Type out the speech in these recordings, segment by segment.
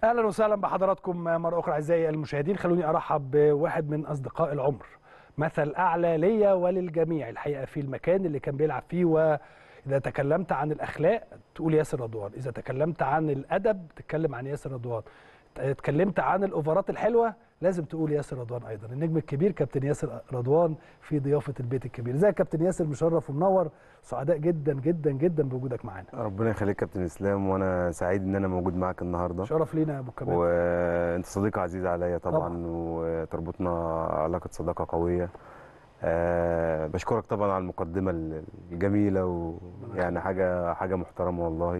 اهلا وسهلا بحضراتكم مره اخرى اعزائي المشاهدين خلوني ارحب بواحد من اصدقاء العمر مثل اعلى ليا وللجميع الحقيقه في المكان اللي كان بيلعب فيه واذا تكلمت عن الاخلاق تقول ياسر رضوان اذا تكلمت عن الادب تتكلم عن ياسر رضوان اتكلمت عن الاوفرات الحلوه لازم تقول ياسر رضوان ايضا النجم الكبير كابتن ياسر رضوان في ضيافه البيت الكبير ازيك كابتن ياسر مشرف ومنور سعداء جدا جدا جدا بوجودك معانا ربنا يخليك كابتن اسلام وانا سعيد ان انا موجود معاك النهارده شرف لينا يا ابو كمال وانت صديق عزيز عليا طبعا, طبعاً. وتربطنا علاقه صداقه قويه أه بشكرك طبعا على المقدمه الجميله ويعني حاجه حاجه محترمه والله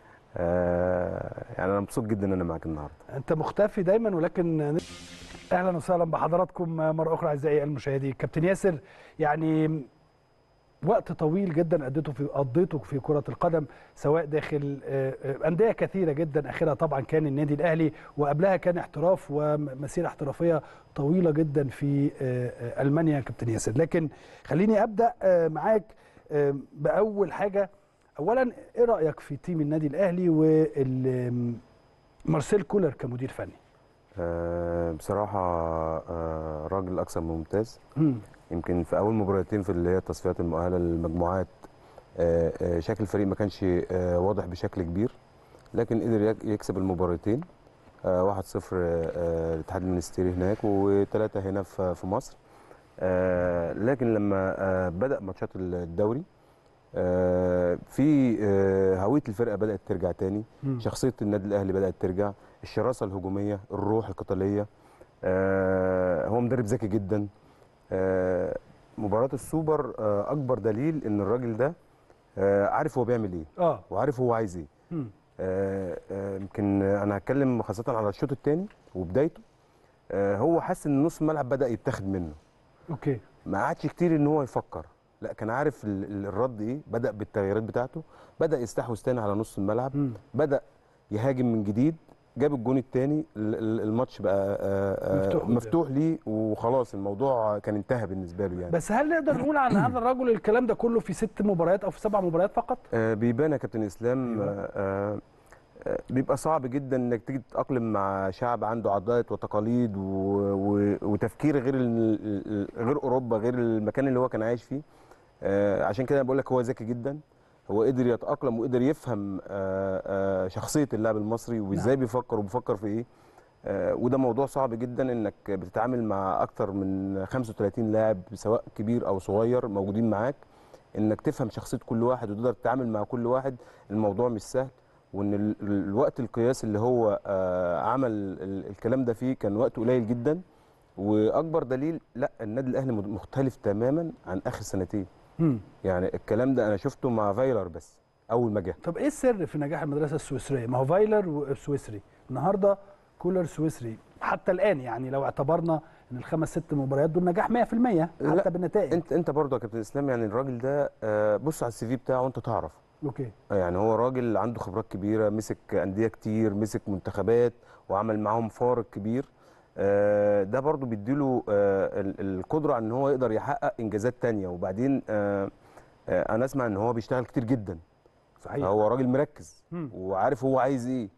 أه يعني انا مبسوط جدا ان انا معاك النهارده انت مختفي دايما ولكن اهلا وسهلا بحضراتكم مره اخرى اعزائي المشاهدين كابتن ياسر يعني وقت طويل جدا قضيته في قضيته في كره القدم سواء داخل آه، آه، انديه كثيره جدا اخرها طبعا كان النادي الاهلي وقبلها كان احتراف ومسيره احترافيه طويله جدا في آه، آه، المانيا يا كابتن ياسر لكن خليني ابدا آه، معاك آه، باول حاجه اولا ايه رايك في تيم النادي الاهلي ومارسيل كولر كمدير فني أه بصراحه أه راجل اكثر من ممتاز مم. يمكن في اول مباراتين في اللي هي التصفيات المؤهله للمجموعات آه، آه، شكل الفريق ما كانش آه، واضح بشكل كبير لكن قدر يك- يكسب المباراتين آه، 1-0 آه، الاتحاد المنستيري هناك وثلاثة هنا في في مصر آه، لكن لما آه، بدأ ماتشات الدوري آه، في آه، هوية الفرقة بدأت ترجع تاني مم. شخصية النادي الأهلي بدأت ترجع الشراسة الهجومية الروح القتالية آه، هو مدرب ذكي جدا آه، مباراة السوبر آه، أكبر دليل إن الراجل ده آه، عارف هو بيعمل إيه اه وعارف هو عايز إيه مم. آه، آه، يمكن أنا هتكلم خاصة على الشوط الثاني وبدايته آه، هو حس إن نص الملعب بدأ يتاخد منه اوكي ما قعدش كتير إن هو يفكر لا كان عارف ال- ال- الرد إيه بدأ بالتغييرات بتاعته بدأ يستحوذ تاني على نص الملعب مم. بدأ يهاجم من جديد جاب الجون الثاني الماتش بقى آه، آه، مفتوح قدام. مفتوح ليه وخلاص الموضوع كان انتهى بالنسبه له يعني بس هل نقدر نقول عن هذا الرجل الكلام ده كله في ست مباريات او في سبع مباريات فقط؟ آه، بيبان يا كابتن اسلام أيوة. آه، آه، آه، بيبقى صعب جدا انك تيجي تتاقلم مع شعب عنده عادات وتقاليد و... و... وتفكير غير ال... ال- غير اوروبا غير المكان اللي هو كان عايش فيه آه، عشان كده بقول لك هو ذكي جدا هو قدر يتاقلم وقدر يفهم آه، آه، شخصيه اللاعب المصري وازاي بيفكر وبيفكر في ايه آه، وده موضوع صعب جدا انك بتتعامل مع اكتر من 35 لاعب سواء كبير او صغير موجودين معاك انك تفهم شخصيه كل واحد وتقدر تتعامل مع كل واحد الموضوع مش سهل وان ال- ال- الوقت القياسي اللي هو آه، عمل ال- الكلام ده فيه كان وقت قليل جدا واكبر دليل لا النادي الاهلي مد- مختلف تماما عن اخر سنتين مم. يعني الكلام ده انا شفته مع فايلر بس اول ما جه طب ايه السر في نجاح المدرسه السويسريه؟ ما هو فايلر وسويسري النهارده كولر سويسري حتى الان يعني لو اعتبرنا ان الخمس ست مباريات دول نجاح 100% حتى لا، بالنتائج انت انت برضه يا كابتن اسلام يعني الراجل ده آه، بص على السي في بتاعه وانت تعرف اوكي يعني هو راجل عنده خبرات كبيره مسك انديه كتير مسك منتخبات وعمل معاهم فارق كبير آه، ده برضو بيديله آه، ال- القدره على ان هو يقدر يحقق انجازات تانية وبعدين آه، آه، انا اسمع ان هو بيشتغل كتير جدا صحيح هو راجل مركز مم. وعارف هو عايز ايه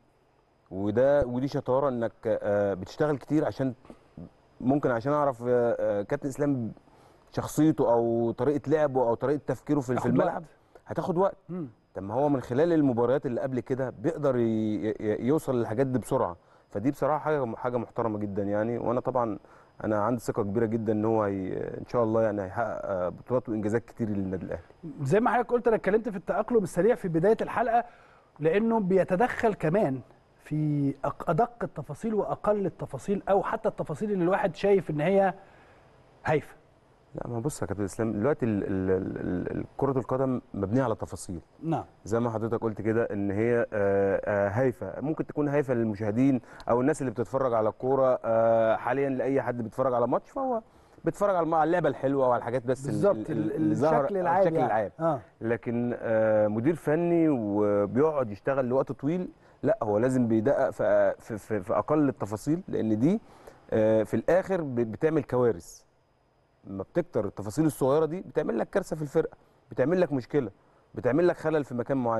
وده ودي شطاره انك آه، بتشتغل كتير عشان ممكن عشان اعرف آه، آه، كابتن اسلام شخصيته او طريقه لعبه او طريقه تفكيره في في تاخد الملعب وقت. هتاخد وقت مم. طب ما هو من خلال المباريات اللي قبل كده بيقدر ي- ي- يوصل للحاجات دي بسرعه فدي بصراحه حاجه حاجه محترمه جدا يعني وانا طبعا انا عندي ثقه كبيره جدا ان هو هي ان شاء الله يعني هيحقق آه، بطولات وانجازات كتير للنادي الاهلي زي ما حضرتك قلت انا اتكلمت في التاقلم السريع في بدايه الحلقه لانه بيتدخل كمان في أق- ادق التفاصيل واقل التفاصيل او حتى التفاصيل اللي الواحد شايف ان هي هايفه لا ما بص يا كابتن اسلام دلوقتي ال- ال- ال- ال- كره القدم مبنيه على تفاصيل نعم زي ما حضرتك قلت كده ان هي آه، آه، هايفه ممكن تكون هايفه للمشاهدين او الناس اللي بتتفرج على الكوره آه، حاليا لاي حد بيتفرج على ماتش فهو بيتفرج على على اللعبه الحلوه وعلى الحاجات بس ال- بالظبط ال- ال- اللي ظاهرة- الشكل آه، العام الشكل يعني. العام اه لكن آه، مدير فني وبيقعد يشتغل لوقت طويل لا هو لازم بيدقق في في, في, في اقل التفاصيل لان دي آه، في الاخر ب- بتعمل كوارث لما بتكتر التفاصيل الصغيره دي بتعمل لك كارثه في الفرقه بتعمل لك مشكله بتعمل لك خلل في مكان معين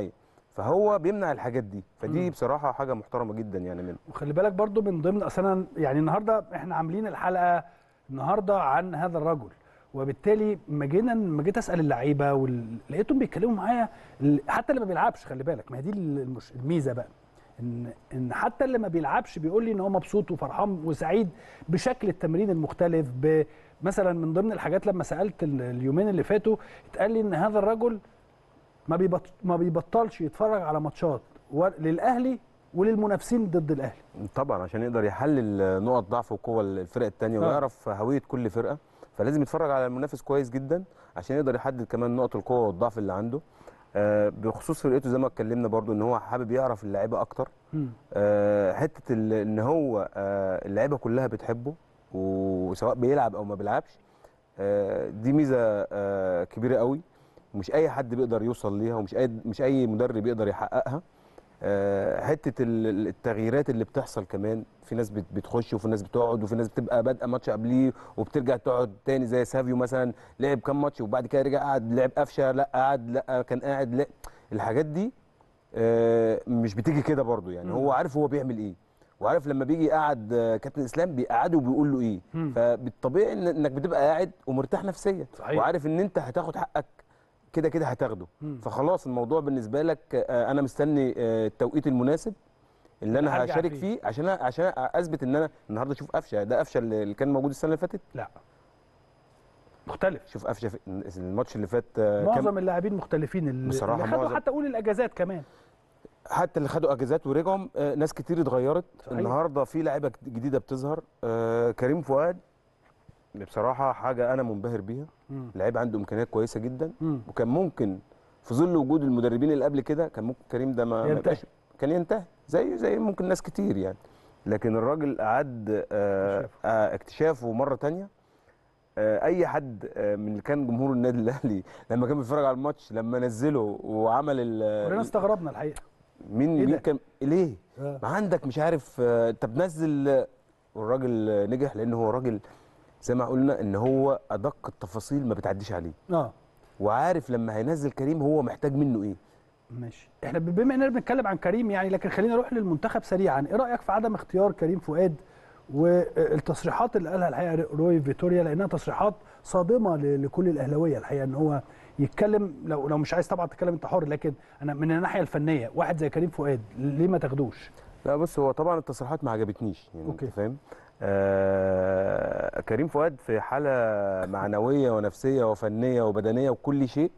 فهو بيمنع الحاجات دي فدي مم. بصراحه حاجه محترمه جدا يعني منه وخلي بالك برضو من ضمن اصل انا يعني النهارده احنا عاملين الحلقه النهارده عن هذا الرجل وبالتالي ما جينا ما جيت اسال اللعيبه وال- لقيتهم بيتكلموا معايا ال- حتى اللي ما بيلعبش خلي بالك ما هي دي المش- الميزه بقى ان ان حتى اللي ما بيلعبش بيقول لي ان هو مبسوط وفرحان وسعيد بشكل التمرين المختلف ب- مثلا من ضمن الحاجات لما سالت ال- اليومين اللي فاتوا اتقال لي ان هذا الرجل ما بيبط ما بيبطلش يتفرج على ماتشات و- للاهلي وللمنافسين ضد الاهلي طبعا عشان يقدر يحلل نقط ضعف وقوه الفرق الثانيه آه. ويعرف هويه كل فرقه فلازم يتفرج على المنافس كويس جدا عشان يقدر يحدد كمان نقط القوه والضعف اللي عنده آه، بخصوص فرقته زي ما اتكلمنا برضو ان هو حابب يعرف اللعيبه اكتر آه، حته ال- ان هو آه، اللعيبه كلها بتحبه وسواء بيلعب او ما بيلعبش آه، دي ميزه آه، كبيره قوي مش اي حد بيقدر يوصل ليها ومش اي مش اي مدرب يقدر يحققها آه، حته ال- ال- التغييرات اللي بتحصل كمان في ناس بت- بتخش وفي ناس بتقعد وفي ناس بتبقى بادئه ماتش قبليه وبترجع تقعد تاني زي سافيو مثلا لعب كام ماتش وبعد كده رجع قعد لعب قفشه لا قعد لا كان قاعد لا الحاجات دي آه، مش بتيجي كده برضو يعني مم. هو عارف هو بيعمل ايه وعارف لما بيجي يقعد آه، كابتن اسلام بيقعده وبيقول له ايه مم. فبالطبيعي إن- انك بتبقى قاعد ومرتاح نفسيا صحيح. وعارف ان انت هتاخد حقك كده كده هتاخده مم. فخلاص الموضوع بالنسبه لك آه، انا مستني آه، التوقيت المناسب اللي انا هرجع هشارك فيه. فيه عشان عشان اثبت ان انا النهارده اشوف قفشه ده قفشه اللي كان موجود السنه اللي فاتت لا مختلف شوف قفشه في الماتش اللي فات آه، كام- معظم اللاعبين مختلفين اللي بصراحة اللي خدوا معظم- حتى اقول الاجازات كمان حتى اللي خدوا اجازات ورجعوا آه، ناس كتير اتغيرت صحيح. النهارده في لعيبه جديده بتظهر آه، كريم فؤاد بصراحه حاجه انا منبهر بيها مم. لعيب عنده امكانيات كويسه جدا مم. وكان ممكن في ظل وجود المدربين اللي قبل كده كان ممكن كريم ده ما ما ينتهي. يبقاش كان ينتهي زي زي ممكن ناس كتير يعني لكن الراجل اعاد آه، اكتشافه. آه، اكتشافه مره تانية آه، اي حد آه، من اللي كان جمهور النادي الاهلي لما كان بيتفرج على الماتش لما نزله وعمل ال- كلنا استغربنا الحقيقه مين إيه مين ده؟ كان ليه آه. ما عندك مش عارف آه، انت بنزل آه، والراجل آه، نجح لان هو راجل زي ما قلنا ان هو ادق التفاصيل ما بتعديش عليه اه وعارف لما هينزل كريم هو محتاج منه ايه ماشي احنا بما اننا بنتكلم عن كريم يعني لكن خلينا نروح للمنتخب سريعا ايه رايك في عدم اختيار كريم فؤاد والتصريحات اللي قالها الحقيقه روي فيتوريا لانها تصريحات صادمه ل- لكل الاهلاويه الحقيقه ان هو يتكلم لو لو مش عايز طبعا تتكلم انت حر لكن انا من الناحيه الفنيه واحد زي كريم فؤاد ليه ما تاخدوش لا بص هو طبعا التصريحات ما عجبتنيش يعني أوكي. انت فاهم آه كريم فؤاد في حاله معنويه ونفسيه وفنيه وبدنيه وكل شيء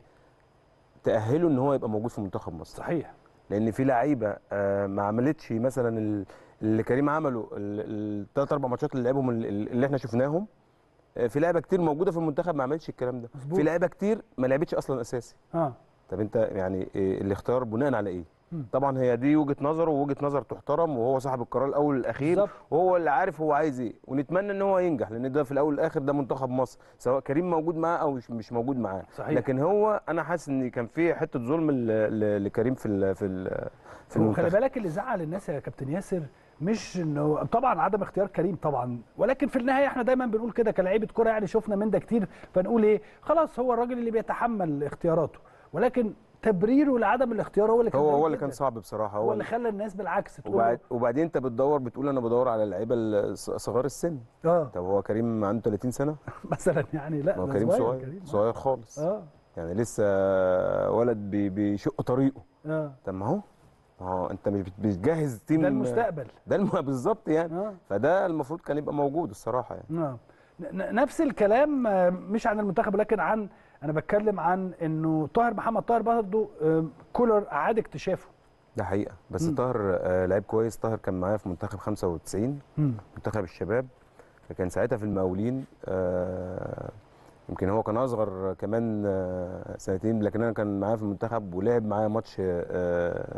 تاهله ان هو يبقى موجود في منتخب مصر صحيح لان في لعيبه آه ما عملتش مثلا ال- اللي كريم عمله الثلاث اربع ماتشات اللي لعبهم ال- ال- اللي احنا شفناهم آه، في لعيبه كتير موجوده في المنتخب ما عملتش الكلام ده مظبوط. في لعيبه كتير ما لعبتش اصلا اساسي اه طب انت يعني إيه الاختيار بناء على ايه مم. طبعا هي دي وجهه نظره ووجهه نظر تحترم وهو صاحب القرار الاول والاخير بالظبط. وهو اللي عارف هو عايز ايه ونتمنى ان هو ينجح لان ده في الاول والاخر ده منتخب مصر سواء كريم موجود معاه او مش- مش موجود معاه صحيح. لكن هو انا حاسس ان كان في حته ظلم ل- ل- لكريم في ال في ال في وخلي المنتخب بالك اللي زعل الناس يا كابتن ياسر مش انه طبعا عدم اختيار كريم طبعا ولكن في النهايه احنا دايما بنقول كده كلاعيبه كوره يعني شفنا من ده كتير فنقول ايه خلاص هو الراجل اللي بيتحمل اختياراته ولكن تبريره لعدم الاختيار هو اللي كان هو غريب هو اللي جداً. كان صعب بصراحه هو هو اللي خلى الناس بالعكس تقول وبعد وبعدين انت بتدور بتقول انا بدور على اللعيبه الص- صغار السن اه طب هو كريم عنده 30 سنه مثلا يعني لا ما هو ده كريم صغير كريم صغير خالص اه يعني لسه ولد بي- بيشق طريقه اه طب ما هو ما هو انت مش بت- بتجهز تيم ده المستقبل ده الم... بالظبط يعني اه فده المفروض كان يبقى موجود الصراحه يعني نعم ن- نفس الكلام آه، مش عن المنتخب ولكن عن انا بتكلم عن انه طاهر محمد طاهر برضه آه، كولر اعاد اكتشافه ده حقيقه بس مم. طاهر آه لعيب كويس طاهر كان معايا في منتخب 95 مم. منتخب الشباب كان ساعتها في المقاولين آه يمكن هو كان اصغر كمان آه سنتين لكن انا كان معايا في المنتخب ولعب معايا ماتش آه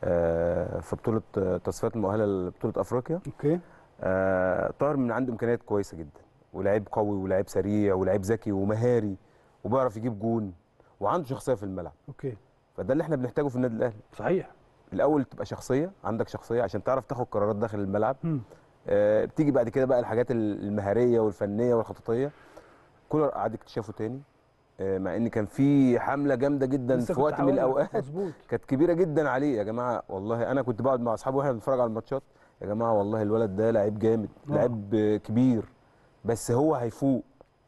آه في بطوله آه، تصفيات المؤهله لبطوله افريقيا اوكي آه طاهر من عنده امكانيات كويسه جدا ولاعيب قوي ولاعيب سريع ولاعيب ذكي ومهاري وبيعرف يجيب جون وعنده شخصيه في الملعب اوكي فده اللي احنا بنحتاجه في النادي الاهلي صحيح الاول تبقى شخصيه عندك شخصيه عشان تعرف تاخد قرارات داخل الملعب مم. آه بتيجي بعد كده بقى الحاجات المهاريه والفنيه والخططيه كولر قعد اكتشافه تاني آه، مع ان كان في حمله جامده جدا لسه في كنت وقت من هقول لك، الاوقات مظبوط كانت كبيره جدا عليه يا جماعه والله انا كنت بقعد مع اصحابي واحنا بنتفرج على الماتشات يا جماعه والله الولد ده لعيب جامد آه. لعيب آه، كبير بس هو هيفوق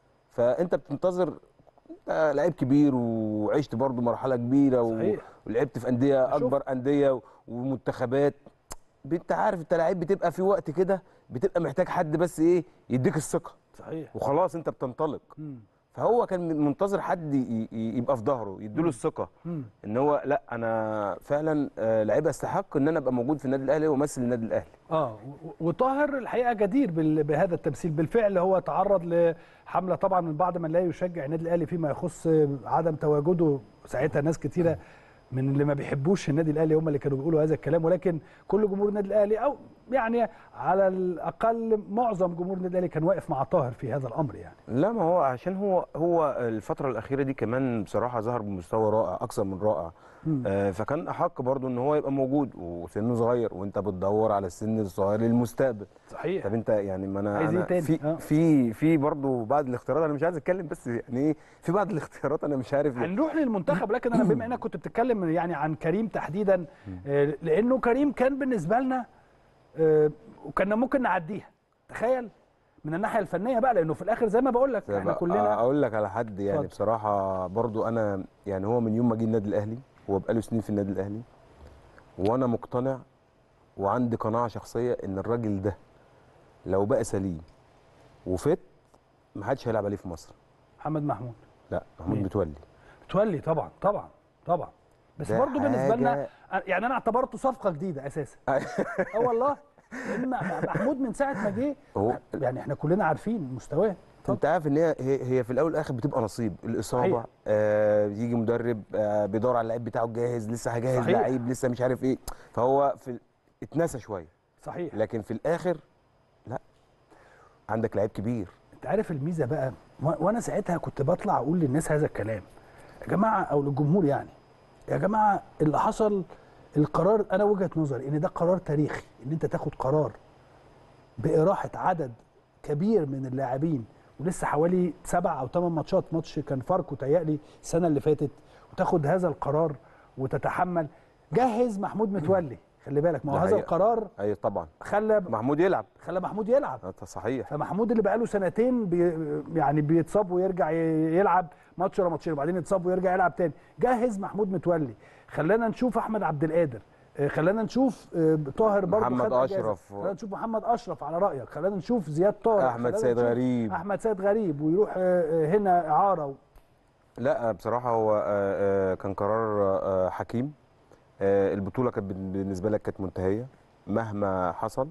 فانت بتنتظر انت لعيب كبير وعشت برضو مرحله كبيره و... صحيح. ولعبت في انديه شوف. اكبر انديه و- ومنتخبات انت عارف انت لعيب بتبقى في وقت كده بتبقى محتاج حد بس ايه يديك الثقه صحيح وخلاص انت بتنطلق مم. فهو كان منتظر حد ي- ي- يبقى في ظهره يديله الثقه مم. ان هو لا انا فعلا آه، لعيب استحق ان انا ابقى موجود في النادي الاهلي وامثل النادي الاهلي اه و- وطاهر الحقيقه جدير بال- بهذا التمثيل بالفعل هو تعرض لحمله طبعا من بعض من لا يشجع النادي الاهلي فيما يخص عدم تواجده ساعتها ناس كتيره من اللي ما بيحبوش النادي الاهلي هم اللي كانوا بيقولوا هذا الكلام ولكن كل جمهور النادي الاهلي او يعني على الاقل معظم جمهور النادي الاهلي كان واقف مع طاهر في هذا الامر يعني لا ما هو عشان هو هو الفترة الأخيرة دي كمان بصراحة ظهر بمستوى رائع أكثر من رائع مم. آه فكان أحق برضه إن هو يبقى موجود وسنه صغير وأنت بتدور على السن الصغير للمستقبل صحيح طب أنت يعني ما أنا عايز إيه أنا تاني؟ في آه. في في برضه بعض الاختيارات أنا مش عايز أتكلم بس يعني إيه في بعض الاختيارات أنا مش عارف هنروح للمنتخب لكن انا بما انك كنت بتتكلم يعني عن كريم تحديدا آه، لانه كريم كان بالنسبه لنا آه، وكنا ممكن نعديها تخيل من الناحيه الفنيه بقى لانه في الاخر زي ما بقول لك احنا بقى- كلنا اقول لك على حد يعني اتفضل. بصراحه برضو انا يعني هو من يوم ما جه النادي الاهلي هو بقاله سنين في النادي الاهلي وانا مقتنع وعندي قناعه شخصيه ان الراجل ده لو بقى سليم وفت ما حدش هيلعب عليه في مصر محمد محمود لا محمود مين؟ متولي متولي طبعا طبعا طبعا بس ده برضه بالنسبه لنا حاجة- يعني انا اعتبرته صفقه جديده اساسا اه والله لان محمود من ساعه ما جه هو يعني احنا كلنا عارفين مستواه انت عارف ان هي هي هي في الاول والاخر بتبقى نصيب الاصابه صحيح. آه يجي مدرب آه بيدور على اللعيب بتاعه جاهز لسه هيجهز صحيح. لعيب لسه مش عارف ايه فهو في اتنسى شويه صحيح لكن في الاخر لا عندك لعيب كبير انت عارف الميزه بقى و- وانا ساعتها كنت بطلع اقول للناس هذا الكلام يا جماعه او للجمهور يعني يا جماعه اللي حصل القرار انا وجهه نظري ان ده قرار تاريخي ان انت تاخد قرار باراحه عدد كبير من اللاعبين ولسه حوالي سبع او ثمان ماتشات ماتش كان فاركو تهيألي السنه اللي فاتت وتاخد هذا القرار وتتحمل جهز محمود متولي خلي بالك ما هو ده هذا حقيقة. القرار اي طبعا خلى محمود يلعب خلى محمود يلعب آه، صحيح فمحمود اللي بقاله سنتين بي يعني بيتصاب ويرجع ي- يلعب ماتش ولا ماتشين وبعدين يتصاب ويرجع يلعب تاني جهز محمود متولي خلانا نشوف احمد عبد القادر آه، خلانا نشوف آه، طاهر برضه محمد خد أجازة. أشرف. خلانا نشوف محمد اشرف على رايك خلانا نشوف زياد طارق احمد خلانا سيد نشوف غريب احمد سيد غريب ويروح آه، آه، هنا اعاره و- لا بصراحه هو آه، آه، كان قرار آه، حكيم آه، البطوله كانت بن- بالنسبه لك كانت منتهيه مهما حصل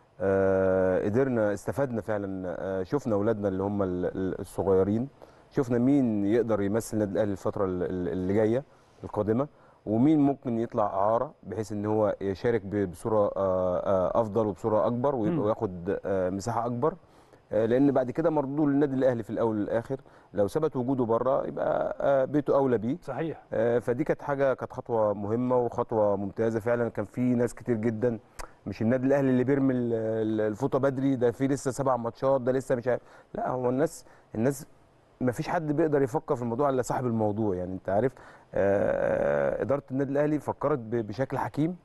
آه، قدرنا استفدنا فعلا آه، شفنا اولادنا اللي هم ال- ال- الصغيرين شفنا مين يقدر يمثل النادي الاهلي الفتره ال- ال- اللي جايه القادمه ومين ممكن يطلع اعاره بحيث ان هو يشارك ب- بصوره آه، آه، افضل وبصوره اكبر مم. ويبقى ياخد آه، مساحه اكبر آه، لان بعد كده مردود للنادي الاهلي في الاول والاخر لو ثبت وجوده بره يبقى آه، بيته اولى بيه صحيح آه، فدي كانت حاجه كانت خطوه مهمه وخطوه ممتازه فعلا كان في ناس كتير جدا مش النادي الاهلي اللي بيرمي ال- ال- الفوطه بدري ده في لسه سبع ماتشات ده لسه مش عارف لا هو الناس الناس ما فيش حد بيقدر يفكر في الموضوع الا صاحب الموضوع يعني انت عارف آه، اداره النادي الاهلي فكرت ب- بشكل حكيم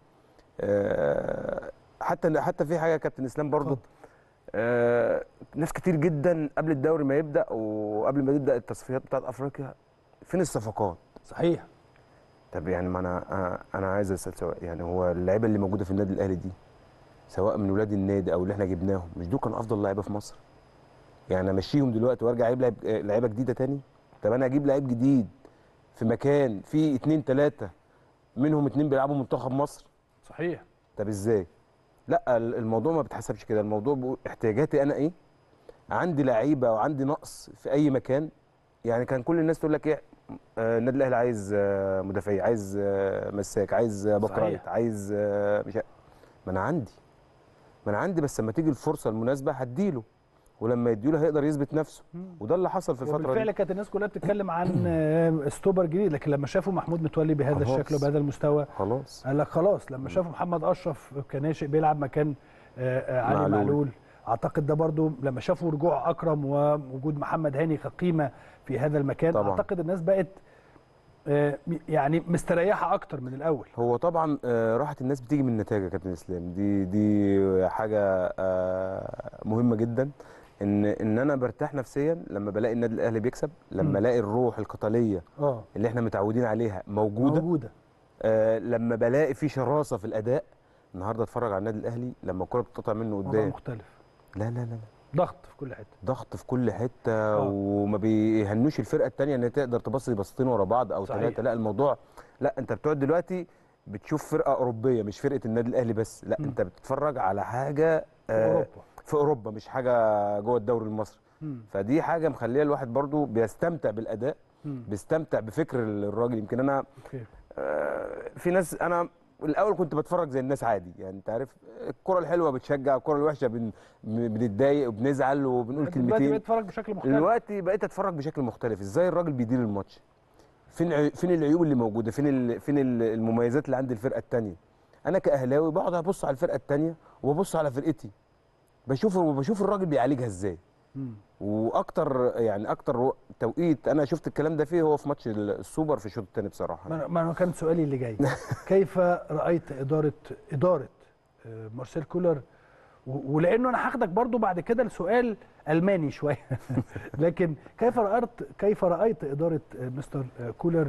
آه، حتى حتى في حاجه يا كابتن اسلام برضو اتفضل. آه، ناس كتير جدا قبل الدوري ما يبدا وقبل ما تبدا التصفيات بتاعت افريقيا فين الصفقات صحيح طب يعني ما انا أنا- انا عايز اسال سواء يعني هو اللعيبه اللي موجوده في النادي الاهلي دي سواء من ولاد النادي او اللي احنا جبناهم مش دول كانوا افضل لعيبه في مصر يعني امشيهم دلوقتي وارجع اجيب لعيب آه، لعيبه جديده تاني طب انا اجيب لعيب جديد في مكان فيه اتنين تلاته منهم اتنين بيلعبوا منتخب مصر صحيح طب ازاي لا ال- الموضوع ما بتحسبش كده الموضوع بيقول احتياجاتي انا ايه عندي لعيبه وعندي نقص في اي مكان يعني كان كل الناس تقول لك ايه آه، النادي الاهلي عايز آه، مدافعي عايز آه، مساك عايز آه، باك صحيح. رايت عايز آه، مش ع- ما انا عندي ما انا عندي بس لما تيجي الفرصه المناسبه هديله ولما يديله هيقدر يثبت نفسه مم. وده اللي حصل في الفتره وبالفعل دي كانت الناس كلها بتتكلم عن آه، ستوبر جديد لكن لما شافوا محمود متولي بهذا خلاص. الشكل وبهذا المستوى خلاص قال لك خلاص لما شافوا محمد اشرف كناشئ بيلعب مكان آه، آه، علي معلول. معلول اعتقد ده برضو لما شافوا رجوع اكرم ووجود محمد هاني كقيمه في هذا المكان طبعاً. اعتقد الناس بقت آه، يعني مستريحه اكتر من الاول هو طبعا آه، راحه الناس بتيجي من النتائج يا كابتن اسلام دي دي حاجه آه، مهمه جدا ان ان انا برتاح نفسيا لما بلاقي النادي الاهلي بيكسب مم. لما الاقي الروح القتاليه اه اللي احنا متعودين عليها موجوده موجوده آه لما بلاقي في شراسه في الاداء النهارده اتفرج على النادي الاهلي لما الكره بتقطع منه موضوع قدام مختلف لا لا لا لا. ضغط في كل حته ضغط في كل حته آه. وما بيهنوش الفرقه الثانيه ان هي تقدر تبصي بسطين ورا بعض او صحيح. ثلاثه لا الموضوع لا انت بتقعد دلوقتي بتشوف فرقه اوروبيه مش فرقه النادي الاهلي بس لا مم. انت بتتفرج على حاجه في آه، اوروبا في اوروبا مش حاجه جوه الدوري المصري مم. فدي حاجه مخليه الواحد برضو بيستمتع بالاداء مم. بيستمتع بفكر الراجل يمكن انا اوكي آه، في ناس انا الاول كنت بتفرج زي الناس عادي يعني انت عارف الكره الحلوه بتشجع الكره الوحشه بن... بنتضايق وبنزعل وبنقول لكن دلوقتي كلمتين بقيت تتفرج بشكل مختلف دلوقتي بقيت اتفرج بشكل مختلف ازاي الراجل بيدير الماتش فين عي- فين العيوب اللي موجوده فين ال... فين ال- المميزات اللي عند الفرقه الثانيه انا كاهلاوي بقعد ابص على الفرقه الثانيه وببص على فرقتي بشوف وبشوف الراجل بيعالجها ازاي مم. واكتر يعني اكتر و- توقيت انا شفت الكلام ده فيه هو في ماتش السوبر في الشوط الثاني بصراحه ما ما هو كان سؤالي اللي جاي كيف رايت اداره اداره آه، مارسيل كولر و- ولانه انا هاخدك برضو بعد كده لسؤال الماني شويه لكن كيف رايت كيف رايت اداره آه، مستر آه، كولر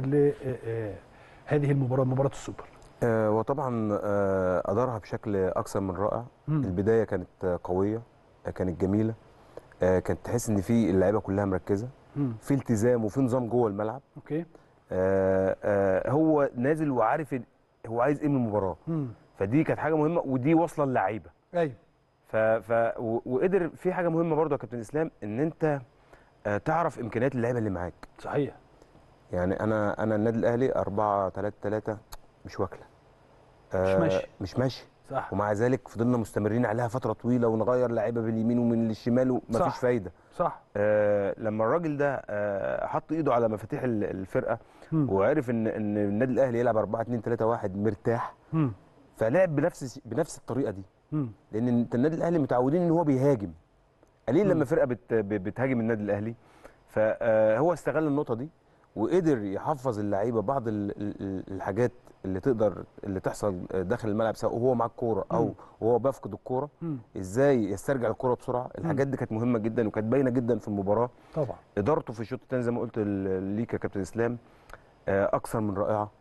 لهذه المباراه مباراه السوبر آه وطبعا آه ادارها بشكل اكثر من رائع مم. البدايه كانت آه، قويه آه، كانت جميله آه كانت تحس ان في اللعيبه كلها مركزه مم. في التزام وفي نظام جوه الملعب اوكي آه آه هو نازل وعارف ال- هو عايز ايه من المباراه مم. فدي كانت حاجه مهمه ودي واصله للعيبه ايوه ف, ف و- وقدر في حاجه مهمه برضه يا كابتن اسلام ان انت آه تعرف امكانيات اللعيبه اللي معاك صحيح يعني انا انا النادي الاهلي 4 3 3 مش واكله آه ماشي. مش ماشي صح ومع ذلك فضلنا مستمرين عليها فتره طويله ونغير لعيبه باليمين ومن الشمال ومفيش صح. فايده صح آه لما الراجل ده آه حط ايده على مفاتيح ال- الفرقه مم. وعرف ان ان النادي الاهلي يلعب 4 2 3 1 مرتاح مم. فلعب بنفس بنفس الطريقه دي مم. لان انت النادي الاهلي متعودين ان هو بيهاجم قليل مم. لما فرقه بت ب- بتهاجم النادي الاهلي فهو استغل النقطه دي وقدر يحفظ اللعيبه بعض ال- ال- الحاجات اللي تقدر اللي تحصل داخل الملعب سواء وهو معاه الكوره مم. او وهو بيفقد الكوره مم. ازاي يسترجع الكوره بسرعه الحاجات دي كانت مهمه جدا وكانت باينه جدا في المباراه طبعا ادارته في الشوط الثاني زي ما قلت ل- ليك يا كابتن اسلام آه، اكثر من رائعه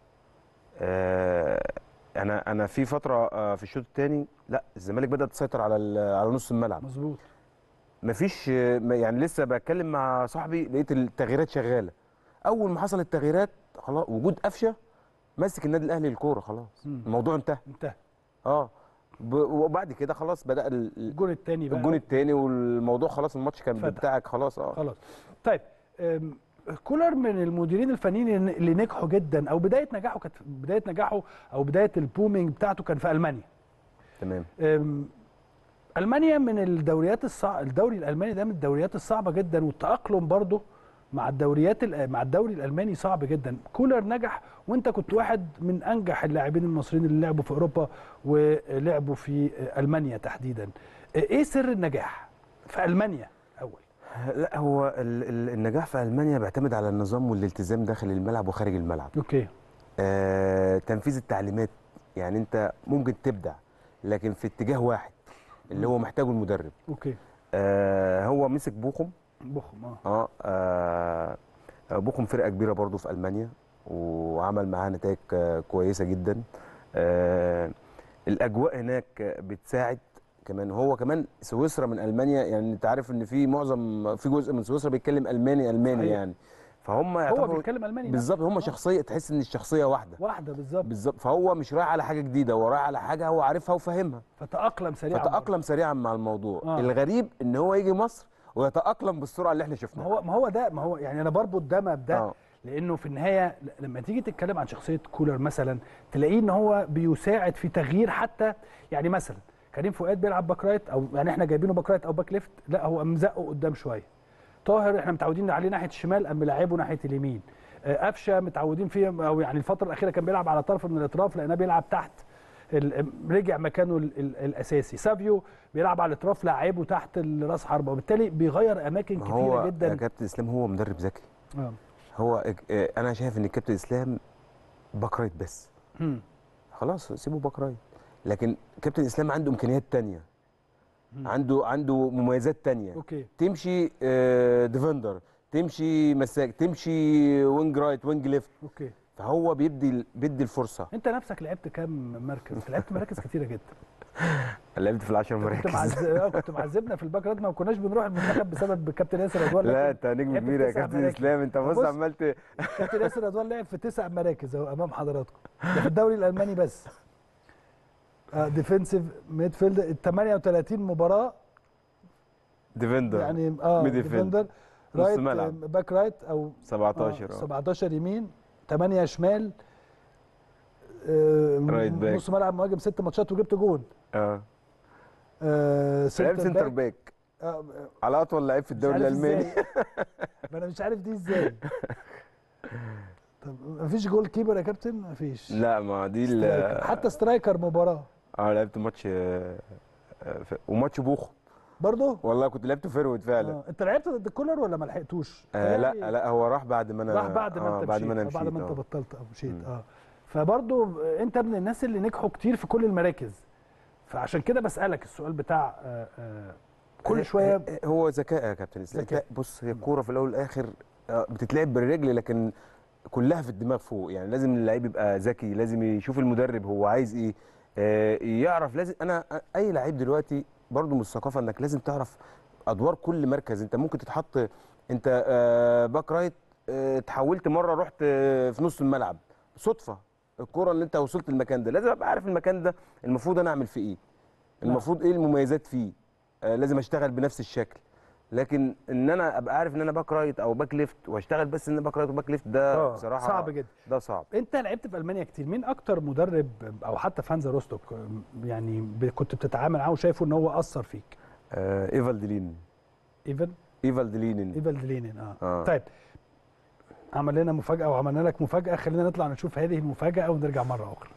آه، انا انا في فتره آه، في الشوط الثاني لا الزمالك بدات تسيطر على ال- على نص الملعب مظبوط مفيش آه، ما- يعني لسه بتكلم مع صاحبي لقيت التغييرات شغاله اول ما حصل التغييرات خلاص وجود قفشه ماسك النادي الاهلي الكوره خلاص مم. الموضوع انتهى انتهى اه ب- وبعد كده خلاص بدا ال- ال- الجون الثاني بقى الجون الثاني والموضوع خلاص الماتش كان فتح. بتاعك خلاص اه خلاص طيب أم، كولر من المديرين الفنيين اللي نجحوا جدا او بدايه نجاحه كانت بدايه نجاحه او بدايه البومينج بتاعته كان في المانيا تمام أم، المانيا من الدوريات الصعبه الدوري الالماني ده من الدوريات الصعبه جدا والتاقلم برضه مع الدوريات الأ- مع الدوري الالماني صعب جدا كولر نجح وانت كنت واحد من انجح اللاعبين المصريين اللي لعبوا في اوروبا ولعبوا في المانيا تحديدا ايه سر النجاح في المانيا اول لا هو ال- ال- النجاح في المانيا بيعتمد على النظام والالتزام داخل الملعب وخارج الملعب اوكي آه تنفيذ التعليمات يعني انت ممكن تبدع لكن في اتجاه واحد اللي هو محتاجه المدرب اوكي آه هو مسك بوخم بخم اه اه, آه بوخم فرقه كبيره برضو في المانيا وعمل معاها نتائج آه، كويسه جدا آه الاجواء هناك بتساعد كمان هو كمان سويسرا من المانيا يعني انت عارف ان في معظم في جزء من سويسرا بيتكلم الماني الماني صحيح. يعني فهم هو يعتبروا بيتكلم الماني نفسه. بالظبط هم آه. شخصيه تحس ان الشخصيه واحده واحده بالظبط بالظبط فهو مش رايح على حاجه جديده هو رايح على حاجه هو عارفها وفاهمها فتاقلم سريعا فتاقلم سريعا مع الموضوع آه. الغريب ان هو يجي مصر ويتاقلم بالسرعه اللي احنا ما شفناها هو ما هو ده ما هو يعني انا بربط ده بده آه. لانه في النهايه ل- لما تيجي تتكلم عن شخصيه كولر مثلا تلاقيه ان هو بيساعد في تغيير حتى يعني مثلا كريم فؤاد بيلعب باك رايت او يعني احنا جايبينه باك رايت او باك ليفت لا هو مزقه قدام شويه طاهر احنا متعودين عليه ناحيه الشمال قام ملاعبه ناحيه اليمين آه، قفشه متعودين فيه او يعني الفتره الاخيره كان بيلعب على طرف من الاطراف لانه بيلعب تحت ال- رجع مكانه ال- ال- الاساسي سافيو بيلعب على الاطراف لاعبه تحت راس حربه وبالتالي بيغير اماكن ما كتيره هو يا جدا كابتن اسلام هو مدرب ذكي آه. هو إج- آه، انا شايف ان الكابتن اسلام باك رايت بس مم. خلاص سيبه باك رايت لكن كابتن اسلام عنده امكانيات تانية مم. عنده عنده مميزات تانية اوكي تمشي آه، ديفندر تمشي مساك تمشي وينج رايت وينج ليفت اوكي فهو بيدي بيدي الفرصه انت نفسك لعبت كام مركز لعبت مراكز كتيره جدا لعبت في العشر كنت مراكز معز... آه، كنت معذبنا في الباك رايت ما كناش بنروح المنتخب بسبب كابتن ياسر رضوان لا لكن انت نجم لعبت كبير يا تسع كابتن مراكز. اسلام انت بص بص، عمال ت- كابتن ياسر رضوان لعب في تسع مراكز اهو امام حضراتكم ده في الدوري الالماني بس آه ديفنسيف ميدفيلد ال 38 مباراه ديفندر يعني اه ميدفيلد. ديفندر نص رايت ملعب. آه، باك رايت او 17 آه اه 17 يمين 8 شمال آه رايت باك. نص ملعب مهاجم ست ماتشات وجبت جون اه آه لعب سنتر سنتر باك باك آه على اطول لعيب في مش الدوري عارف الالماني إزاي. ما انا مش عارف دي ازاي طب مفيش جول كيبر يا كابتن مفيش لا ما دي ال- سترايكر. حتى سترايكر مباراه اه لعبت ماتش آه، آه، ف- وماتش بوخو برضه والله كنت لعبت فيرود فعلا آه. انت لعبت ضد كولر ولا ما لحقتوش آه لا تهيألي لا هو راح بعد ما انا راح بعد ما آه انت بعد مشيت ما انا آه، بعد مشيت ما انت آه. بطلت او مشيت مم. اه فبرضه انت من الناس اللي نجحوا كتير في كل المراكز فعشان كده بسالك السؤال بتاع آه آه كل شويه آه، آه، هو ذكاء يا كابتن اسلام ذكاء. بص هي الكوره في الاول والاخر آه، بتتلعب بالرجل لكن كلها في الدماغ فوق يعني لازم اللعيب يبقى ذكي لازم يشوف المدرب هو عايز ايه آه، يعرف لازم انا اي لعيب دلوقتي برضو من الثقافه انك لازم تعرف ادوار كل مركز انت ممكن تتحط انت آه، باك رايت آه، اتحولت مره رحت آه، في نص الملعب صدفه الكره اللي انت وصلت المكان ده لازم ابقى عارف المكان ده المفروض انا اعمل فيه ايه المفروض ايه المميزات فيه آه، لازم اشتغل بنفس الشكل لكن ان انا ابقى عارف ان انا باك رايت او باك ليفت واشتغل بس ان أنا باك رايت وباك ليفت ده آه، بصراحه صعب جدا ده صعب انت لعبت في المانيا كتير مين اكتر مدرب او حتى فانزا روستوك يعني ب- كنت بتتعامل معاه وشايفه ان هو اثر فيك آه ايفالدلين ايفن ايفالدلين ايفالدلينين اه. آه. طيب عمل لنا مفاجاه وعملنا لك مفاجاه خلينا نطلع نشوف هذه المفاجاه ونرجع مره اخرى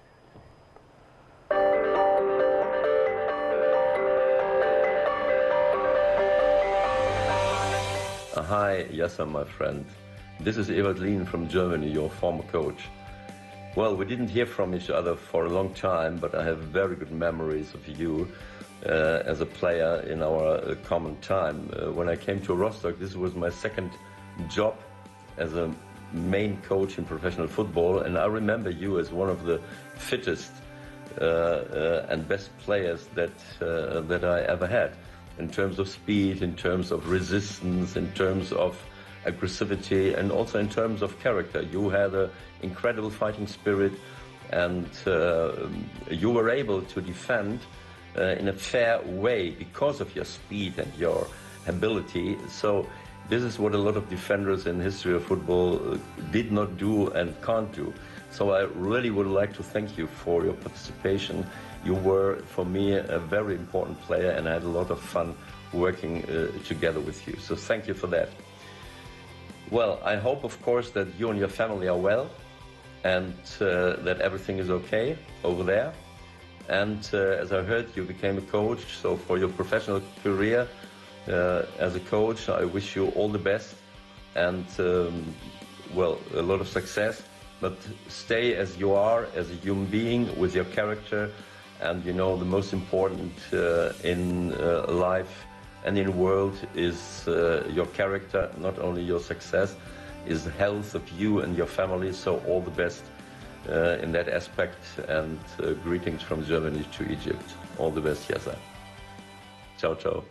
Uh, Hi, Yasser, my friend. This is Evert Lien from Germany, your former coach. Well, we didn't hear from each other for a long time, but I have very good memories of you uh, as a player in our uh, common time. Uh, when I came to Rostock, this was my second job as a main coach in professional football, and I remember you as one of the fittest uh, uh, and best players that uh, that I ever had, in terms of speed, in terms of resistance, in terms of aggressivity, and also in terms of character. You had an incredible fighting spirit, and uh, you were able to defend uh, in a fair way because of your speed and your ability. So. This is what a lot of defenders in history of football uh, did not do and can't do. So I really would like to thank you for your participation. You were, for me, a very important player, and I had a lot of fun working uh, together with you. So thank you for that. Well, I hope, of course, that you and your family are well, and uh, that everything is okay over there. And uh, as I heard, you became a coach. So for your professional career uh, as a coach, I wish you all the best and um, well, a lot of success. But stay as you are, as a human being, with your character, and you know the most important uh, in uh, life and in the world is uh, your character, not only your success, is the health of you and your family. So all the best uh, in that aspect, and uh, greetings from Germany to Egypt. All the best, Yasa. Ciao, ciao.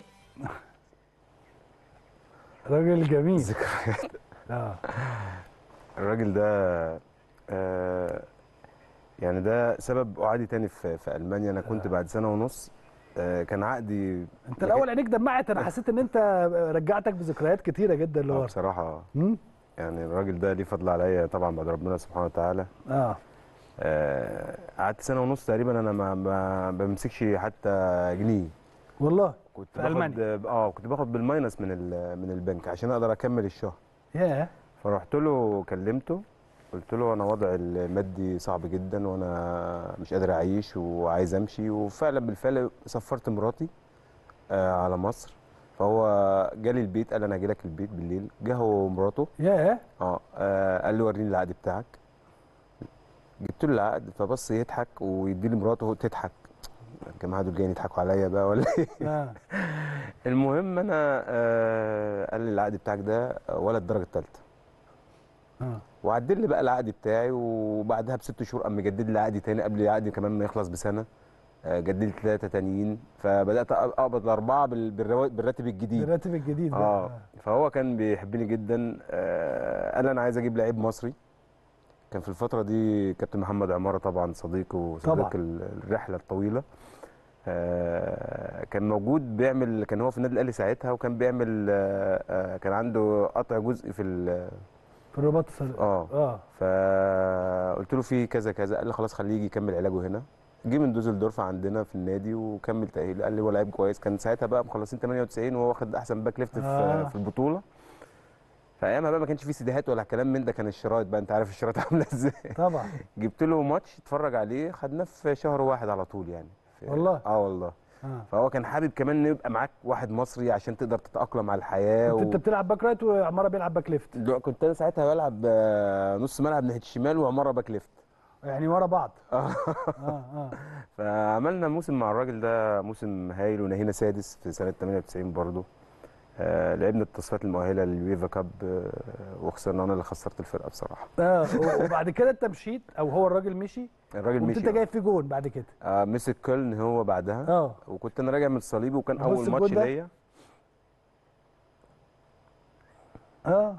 راجل جميل ذكريات اه الراجل ده آه يعني ده سبب قعدي تاني في, في المانيا انا كنت بعد سنه ونص آه كان عقدي انت الاول عينيك دمعت انا حسيت ان انت رجعتك بذكريات كتيره جدا آه لورا بصراحه مم؟ يعني الراجل ده ليه فضل عليا طبعا بعد ربنا سبحانه وتعالى اه آه، قعدت سنه ونص تقريبا انا ما ما بمسكش حتى جنيه والله كنت في باخد ألمانيا. اه كنت باخد بالماينس من ال- من البنك عشان اقدر اكمل الشهر ياه فرحت له كلمته قلت له انا وضع المادي صعب جدا وانا مش قادر اعيش وعايز امشي وفعلا بالفعل سفرت مراتي آه، على مصر فهو جالي البيت قال انا هاجي لك البيت بالليل جه هو ومراته ياه اه آه، قال لي وريني العقد بتاعك جبت له العقد فبص يضحك ويدي لي مراته تضحك الجماعه دول جايين يضحكوا عليا بقى ولا ايه آه. المهم انا آه قال لي العقد بتاعك ده ولا الدرجه الثالثه آه. وعدل لي بقى العقد بتاعي وبعدها بست شهور قام مجدد لي عقدي تاني قبل العقد كمان ما يخلص بسنه آه، جدد لي ثلاثه تانيين فبدات اقبض الاربعه بال- بالروا- بالراتب الجديد الراتب الجديد ده اه فهو كان بيحبني جدا آه قال انا عايز اجيب لعيب مصري كان في الفتره دي كابتن محمد عماره طبعا صديقي وصديق طبعا. ال- الرحله الطويله آه كان موجود بيعمل كان هو في النادي الاهلي ساعتها وكان بيعمل آه آه كان عنده قطع جزء في ال- في الرباط الصديق اه اه فقلت له في كذا كذا قال لي خلاص خليه يجي يكمل علاجه هنا جه من دوزلدورف عندنا في النادي وكمل تاهيل قال لي هو لعيب كويس كان ساعتها بقى مخلصين 98 وهو واخد احسن باك ليفت في, آه. في البطوله فايامها بقى ما كانش في سيديهات ولا كلام من ده كان الشرايط بقى انت عارف الشرايط عامله ازاي طبعا جبت له ماتش اتفرج عليه خدناه في شهر واحد على طول يعني في- والله؟ اه والله اه فهو كان حابب كمان ان يبقى معاك واحد مصري عشان تقدر تتاقلم على الحياه كنت انت بتلعب باك رايت وعماره بيلعب باك ليفت دو- كنت انا ساعتها بلعب آه، نص ملعب ناحيه الشمال وعماره باك ليفت يعني ورا بعض اه اه اه فعملنا موسم مع الراجل ده موسم هايل ونهينا سادس في سنه 98 برضه آه لعبنا التصفيات المؤهله لليويفا كاب آه وخسرنا انا اللي خسرت الفرقه بصراحه اه و- وبعد كده انت مشيت او هو الراجل مشي الراجل وكنت مشي انت جايب في جون بعد كده آه مسك كولن هو بعدها اه وكنت انا راجع من الصليب وكان بص اول الجون ماتش ده. ليا اه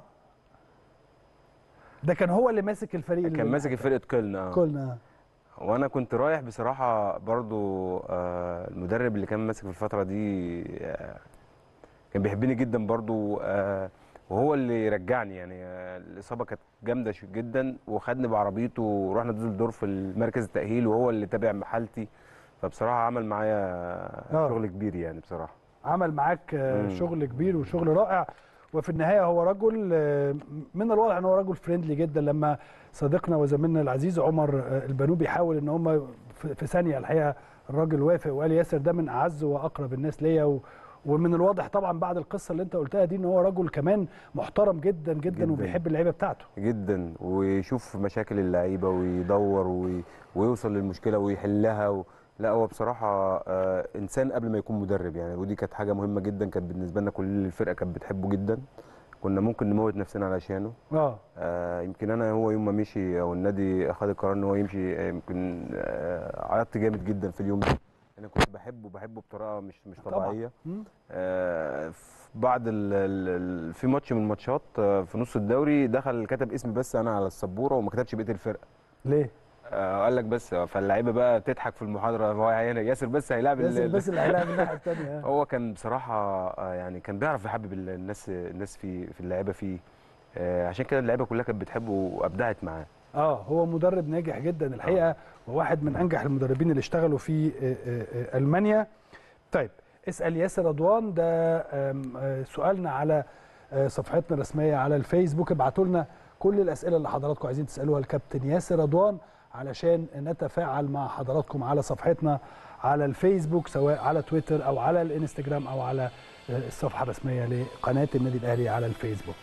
ده كان هو اللي ماسك الفريق اللي كان ماسك فرقه كولن اه كلنا وانا كنت رايح بصراحه برضو آه المدرب اللي كان ماسك في الفتره دي آه كان بيحبني جدا برضو آه وهو اللي رجعني يعني آه الاصابه كانت جامده شو- جدا وخدني بعربيته ورحنا دوزلدورف المركز التاهيل وهو اللي تابع حالتي فبصراحه عمل معايا آه. شغل كبير يعني بصراحه عمل معاك آه، مم. شغل كبير وشغل رائع وفي النهايه هو رجل آه، من الواضح ان هو رجل فريندلي جدا لما صديقنا وزميلنا العزيز عمر آه، البنوبي حاول ان هم في في ثانيه الحقيقه الراجل وافق وقال ياسر ده من اعز واقرب الناس ليا و ومن الواضح طبعا بعد القصه اللي انت قلتها دي ان هو رجل كمان محترم جدا جدا, جداً. وبيحب اللعيبه بتاعته جدا ويشوف مشاكل اللعيبه ويدور وي... ويوصل للمشكله ويحلها و... لا هو بصراحه آه انسان قبل ما يكون مدرب يعني ودي كانت حاجه مهمه جدا كانت بالنسبه لنا كل الفرقه كانت بتحبه جدا كنا ممكن نموت نفسنا علشانه اه آه يمكن انا هو يوم ما مشي او النادي اخذ القرار ان هو يمشي آه، يمكن آه عيطت جامد جدا في اليوم ده انا كنت بحبه بحبه بطريقه مش مش طبعاً. طبيعيه مم. آه، في بعد ال ال ال في ماتش من الماتشات آه، في نص الدوري دخل كتب اسمي بس انا على السبوره وما كتبش بقيه الفرقه ليه؟ آه، قال لك بس فاللعيبه بقى تضحك في المحاضره هو يعني ياسر بس هيلاعب ال- ياسر ال- بس اللي هيلاعب الناحيه الثانيه هو كان بصراحه آه، يعني كان بيعرف يحبب ال- الناس الناس في في اللعيبه فيه آه، عشان كده اللعيبه كلها كانت بتحبه وابدعت معاه اه هو مدرب ناجح جدا الحقيقه وواحد من انجح المدربين اللي اشتغلوا في آه، آه، آه، المانيا طيب اسال ياسر رضوان ده آم، آه، سؤالنا على آه، صفحتنا الرسميه على الفيسبوك ابعتوا لنا كل الاسئله اللي حضراتكم عايزين تسالوها الكابتن ياسر رضوان علشان نتفاعل مع حضراتكم على صفحتنا على الفيسبوك سواء على تويتر او على الانستجرام او على آه، الصفحه الرسميه لقناه النادي الاهلي على الفيسبوك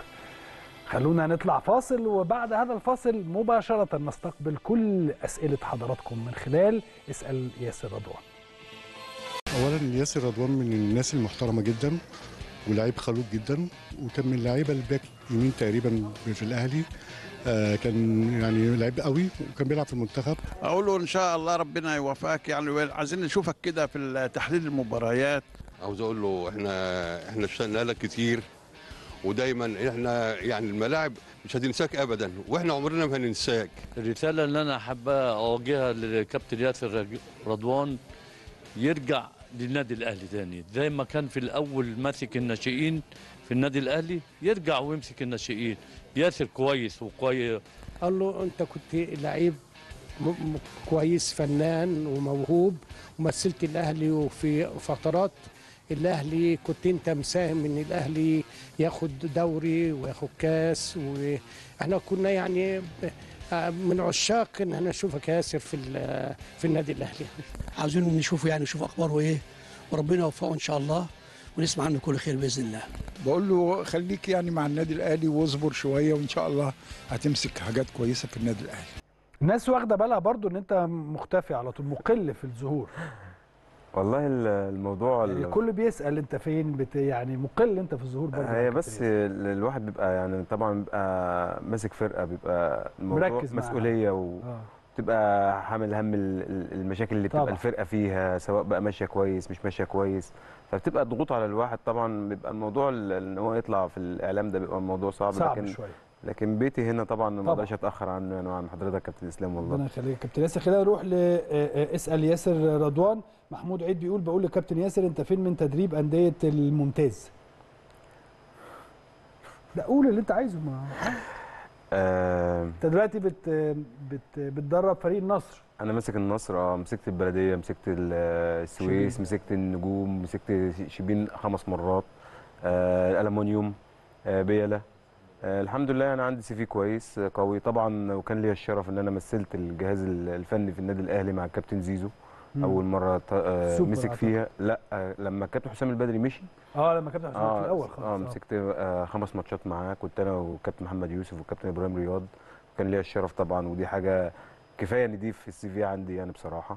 خلونا نطلع فاصل وبعد هذا الفاصل مباشرة نستقبل كل أسئلة حضراتكم من خلال اسأل ياسر رضوان اولا ياسر رضوان من الناس المحترمه جدا ولاعيب خلوق جدا وكان من اللعيبه الباك يمين تقريبا في الاهلي آه كان يعني لعيب قوي وكان بيلعب في المنتخب اقول له ان شاء الله ربنا يوفقك يعني عايزين نشوفك كده في تحليل المباريات عاوز اقول له احنا احنا اشتقنا لك كتير ودايما احنا يعني الملاعب مش هتنساك ابدا واحنا عمرنا ما هننساك الرسالة اللي أنا حابة أوجهها للكابتن ياسر رج- رضوان يرجع للنادي الأهلي تاني زي ما كان في الأول ماسك الناشئين في النادي الأهلي يرجع ويمسك الناشئين ياسر كويس وكويس قال له انت كنت لعيب م- م- كويس فنان وموهوب ومثلت الاهلي وفي فترات الاهلي كنت انت مساهم ان الاهلي ياخد دوري وياخد كاس واحنا كنا يعني ب- آه، من عشاق ان انا اشوفك يا ياسر في ال- في النادي الاهلي عاوزين نشوفه يعني نشوف اخباره ايه وربنا يوفقه ان شاء الله ونسمع عنه كل خير باذن الله بقول له خليك يعني مع النادي الاهلي واصبر شويه وان شاء الله هتمسك حاجات كويسه في النادي الاهلي الناس واخده بالها برضو ان انت مختفي على طول مقل في الظهور والله ال- الموضوع ال- الكل بيسال انت فين بت يعني مقل انت في الظهور برضو هي يا بس كابتن ياسر. ال- الواحد بيبقى يعني طبعا بيبقى ماسك فرقه بيبقى الموضوع مركز معاها. مسؤوليه آه. وتبقى حامل هم ال- ال- المشاكل اللي بتبقى طبعا. الفرقه فيها سواء بقى ماشيه كويس مش ماشيه كويس فبتبقى ضغوط على الواحد طبعا بيبقى الموضوع ال- ان هو يطلع في الاعلام ده بيبقى الموضوع صعب, صعب لكن شويه لكن بيتي هنا طبعا ما طبعا. اقدرش اتاخر عنه يعني وعن حضرتك كابتن اسلام والله ربنا يخليك كابتن ياسر خلينا نروح ل آه، آه، اسال ياسر رضوان محمود عيد بيقول بقول لكابتن ياسر انت فين من تدريب انديه الممتاز لا قول اللي انت عايزه ما آه انت دلوقتي بت بت بتدرب فريق النصر انا ماسك النصر اه مسكت البلديه مسكت ال- السويس شبين. مسكت النجوم مسكت شبين خمس مرات آه الالومنيوم آه بيلا آه الحمد لله انا عندي سي في كويس آه، قوي طبعا وكان لي الشرف ان انا مثلت الجهاز ال- الفني في النادي الاهلي مع الكابتن زيزو مم. اول مره ط- آه سوبر مسك أعتقد. فيها لا آه لما الكابتن حسام البدري مشي اه لما كابتن حسام في اه الاول خالص اه آه. مسكت آه خمس ماتشات معاه كنت انا والكابتن محمد يوسف والكابتن ابراهيم رياض كان ليا الشرف طبعا ودي حاجه كفايه ان دي في السي في عندي يعني بصراحه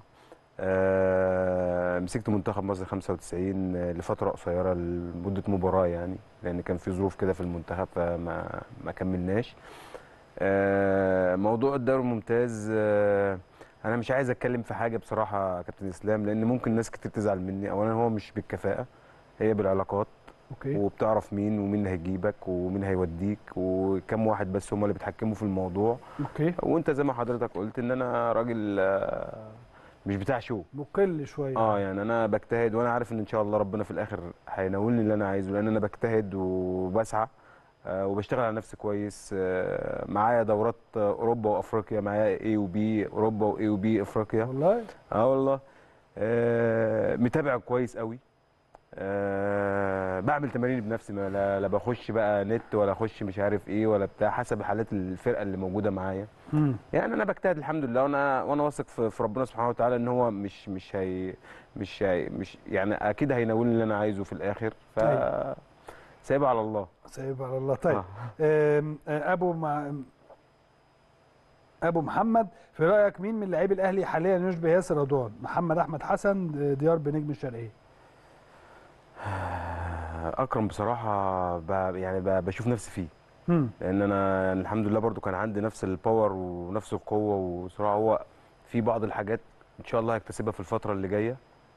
آه مسكت منتخب مصر 95 لفتره قصيره لمده مباراه يعني لان كان في ظروف كده في المنتخب فما ما كملناش آه موضوع الدوري الممتاز آه انا مش عايز اتكلم في حاجه بصراحه يا كابتن اسلام لان ممكن ناس كتير تزعل مني اولا هو مش بالكفاءه هي بالعلاقات اوكي وبتعرف مين ومين اللي هيجيبك ومين هيوديك وكم واحد بس هم اللي بيتحكموا في الموضوع اوكي وانت زي ما حضرتك قلت ان انا راجل آه، مش بتاع شو مقل شويه اه يعني انا بجتهد وانا عارف ان ان شاء الله ربنا في الاخر هيناولني اللي انا عايزه لان انا بجتهد وبسعى آه، وبشتغل على نفسي كويس آه، معايا دورات آه، اوروبا وافريقيا معايا اي وبي اوروبا واي وبي افريقيا والله اه والله آه متابع كويس قوي آه بعمل تمارين بنفسي ما لا, لا بخش بقى نت ولا اخش مش عارف ايه ولا بتاع حسب حالات الفرقه اللي موجوده معايا مم. يعني انا بجتهد الحمد لله وانا وانا واثق في, في ربنا سبحانه وتعالى ان هو مش مش هي مش هي مش يعني اكيد هيناولني اللي انا عايزه في الاخر ف طيب. سايبها على الله سايب على الله طيب آه. آم، آه، ابو مع ابو محمد في رايك مين من لاعبي الاهلي حاليا يشبه ياسر رضوان محمد احمد حسن آه، ديار بنجم الشرقيه اكرم بصراحه ب... يعني ب... بشوف نفسي فيه مم. لان انا يعني الحمد لله برضو كان عندي نفس الباور ونفس القوه وصراحه هو في بعض الحاجات ان شاء الله هيكتسبها في الفتره اللي جايه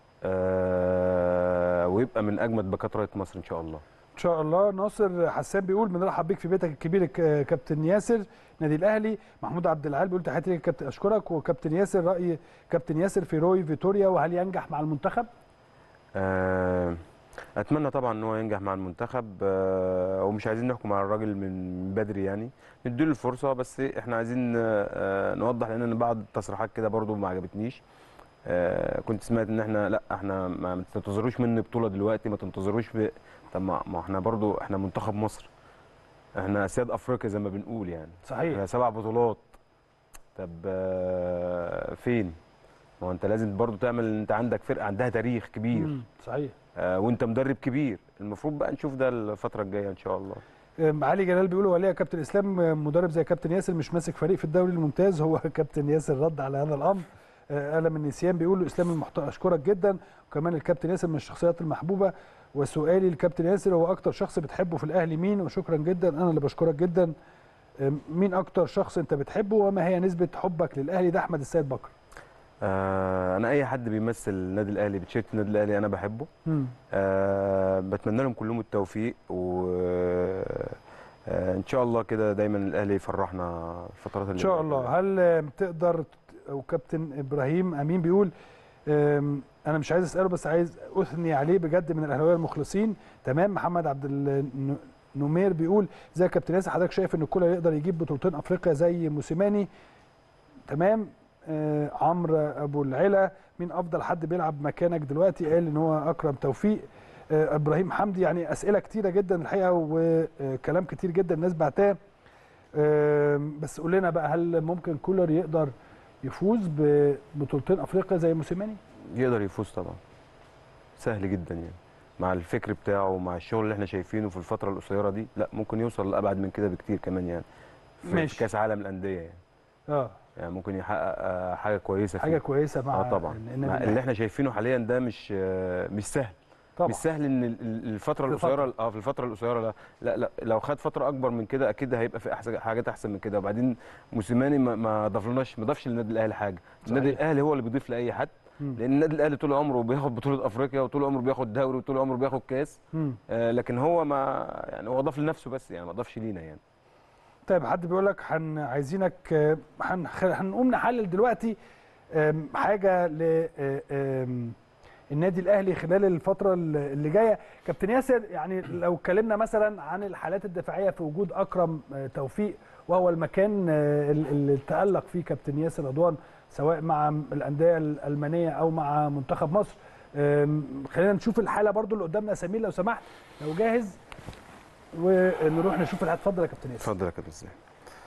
أه ويبقى من اجمد باكات رايه مصر ان شاء الله ان شاء الله ناصر حسان بيقول بنرحب بيك في بيتك الكبير ك- كابتن ياسر نادي الاهلي محمود عبد العال بيقول تحياتي ليك يا كابتن اشكرك وكابتن ياسر راي كابتن ياسر في روي فيتوريا وهل ينجح مع المنتخب أه اتمنى طبعا ان هو ينجح مع المنتخب أه ومش عايزين نحكم على الراجل من بدري يعني نديله الفرصه بس احنا عايزين أه نوضح لان أنا بعض التصريحات كده برضو ما عجبتنيش آه كنت سمعت ان احنا لا احنا ما ما تنتظروش مني بطوله دلوقتي ما تنتظروش ب... طب ما ما احنا برضو احنا منتخب مصر احنا سياد افريقيا زي ما بنقول يعني صحيح احنا سبع بطولات طب آه فين ما هو انت لازم برضو تعمل انت عندك فرقه عندها تاريخ كبير مم. صحيح آه وانت مدرب كبير المفروض بقى نشوف ده الفتره الجايه ان شاء الله أم، علي جلال بيقول وليه يا كابتن اسلام أم، مدرب زي كابتن ياسر مش ماسك فريق في الدوري الممتاز هو كابتن ياسر رد على هذا الامر آه، قلم النسيان بيقول له اسلام المحت... اشكرك جدا وكمان الكابتن ياسر من الشخصيات المحبوبه وسؤالي للكابتن ياسر هو اكتر شخص بتحبه في الاهلي مين وشكرا جدا انا اللي بشكرك جدا أم، مين اكتر شخص انت بتحبه وما هي نسبه حبك للاهلي ده احمد السيد بكر آه انا اي حد بيمثل النادي الاهلي بتشيرت النادي الاهلي انا بحبه مم. آه بتمنى لهم كلهم التوفيق و آه ان شاء الله كده دايما الاهلي يفرحنا الفترات اللي ان شاء الله هل آم، تقدر ت- او كابتن ابراهيم امين بيقول آم، انا مش عايز اساله بس عايز اثني عليه بجد من الاهلاويه المخلصين تمام محمد عبد الن- نمير بيقول زي يا كابتن ياسر حضرتك شايف ان كولر يقدر يجيب بطولتين افريقيا زي موسيماني تمام آه عمرو ابو العلا مين افضل حد بيلعب مكانك دلوقتي قال ان هو اكرم توفيق آه ابراهيم حمدي يعني اسئله كتيره جدا الحقيقه وكلام كتير جدا الناس بعتاه آم، بس قول لنا بقى هل ممكن كولر يقدر يفوز ببطولتين افريقيا زي موسيماني يقدر يفوز طبعا سهل جدا يعني مع الفكر بتاعه ومع الشغل اللي احنا شايفينه في الفتره القصيره دي لا ممكن يوصل لابعد من كده بكتير كمان يعني في ماشي. في كاس عالم الانديه يعني اه يعني ممكن يحقق آه، حاجه كويسه حاجه فيه. كويسه مع اه طبعا النادي مع الأهلي. اللي احنا شايفينه حاليا ده مش آه، مش سهل طبعا مش سهل ان ال- ال- الفتره في القصيره اه في الفتره القصيره لا لا لا لو خد فتره اكبر من كده اكيد هيبقى في احسن حاجات احسن من كده وبعدين موسيماني ما- ما ضافلناش ما ضافش للنادي الاهلي حاجه النادي صحيح. الاهلي هو اللي بيضيف لاي حد مم. لان النادي الاهلي طول عمره بياخد بطوله افريقيا وطول عمره بياخد دوري وطول عمره بياخد كاس مم. آه لكن هو ما يعني هو ضاف لنفسه بس يعني ما ضافش لينا يعني طيب حد بيقول لك هن عايزينك آه، هن- هنقوم نحلل دلوقتي آم، حاجه ل آه، آم، النادي الاهلي خلال الفتره اللي جايه كابتن ياسر يعني لو اتكلمنا مثلا عن الحالات الدفاعيه في وجود اكرم آه، توفيق وهو المكان آه، ال- اللي تالق فيه كابتن ياسر رضوان سواء مع الانديه الالمانيه او مع منتخب مصر آم، خلينا نشوف الحاله برضو اللي قدامنا يا سمير لو سمحت لو جاهز ونروح نشوف الحالة اتفضل يا كابتن ياسر اتفضل يا كابتن ازاي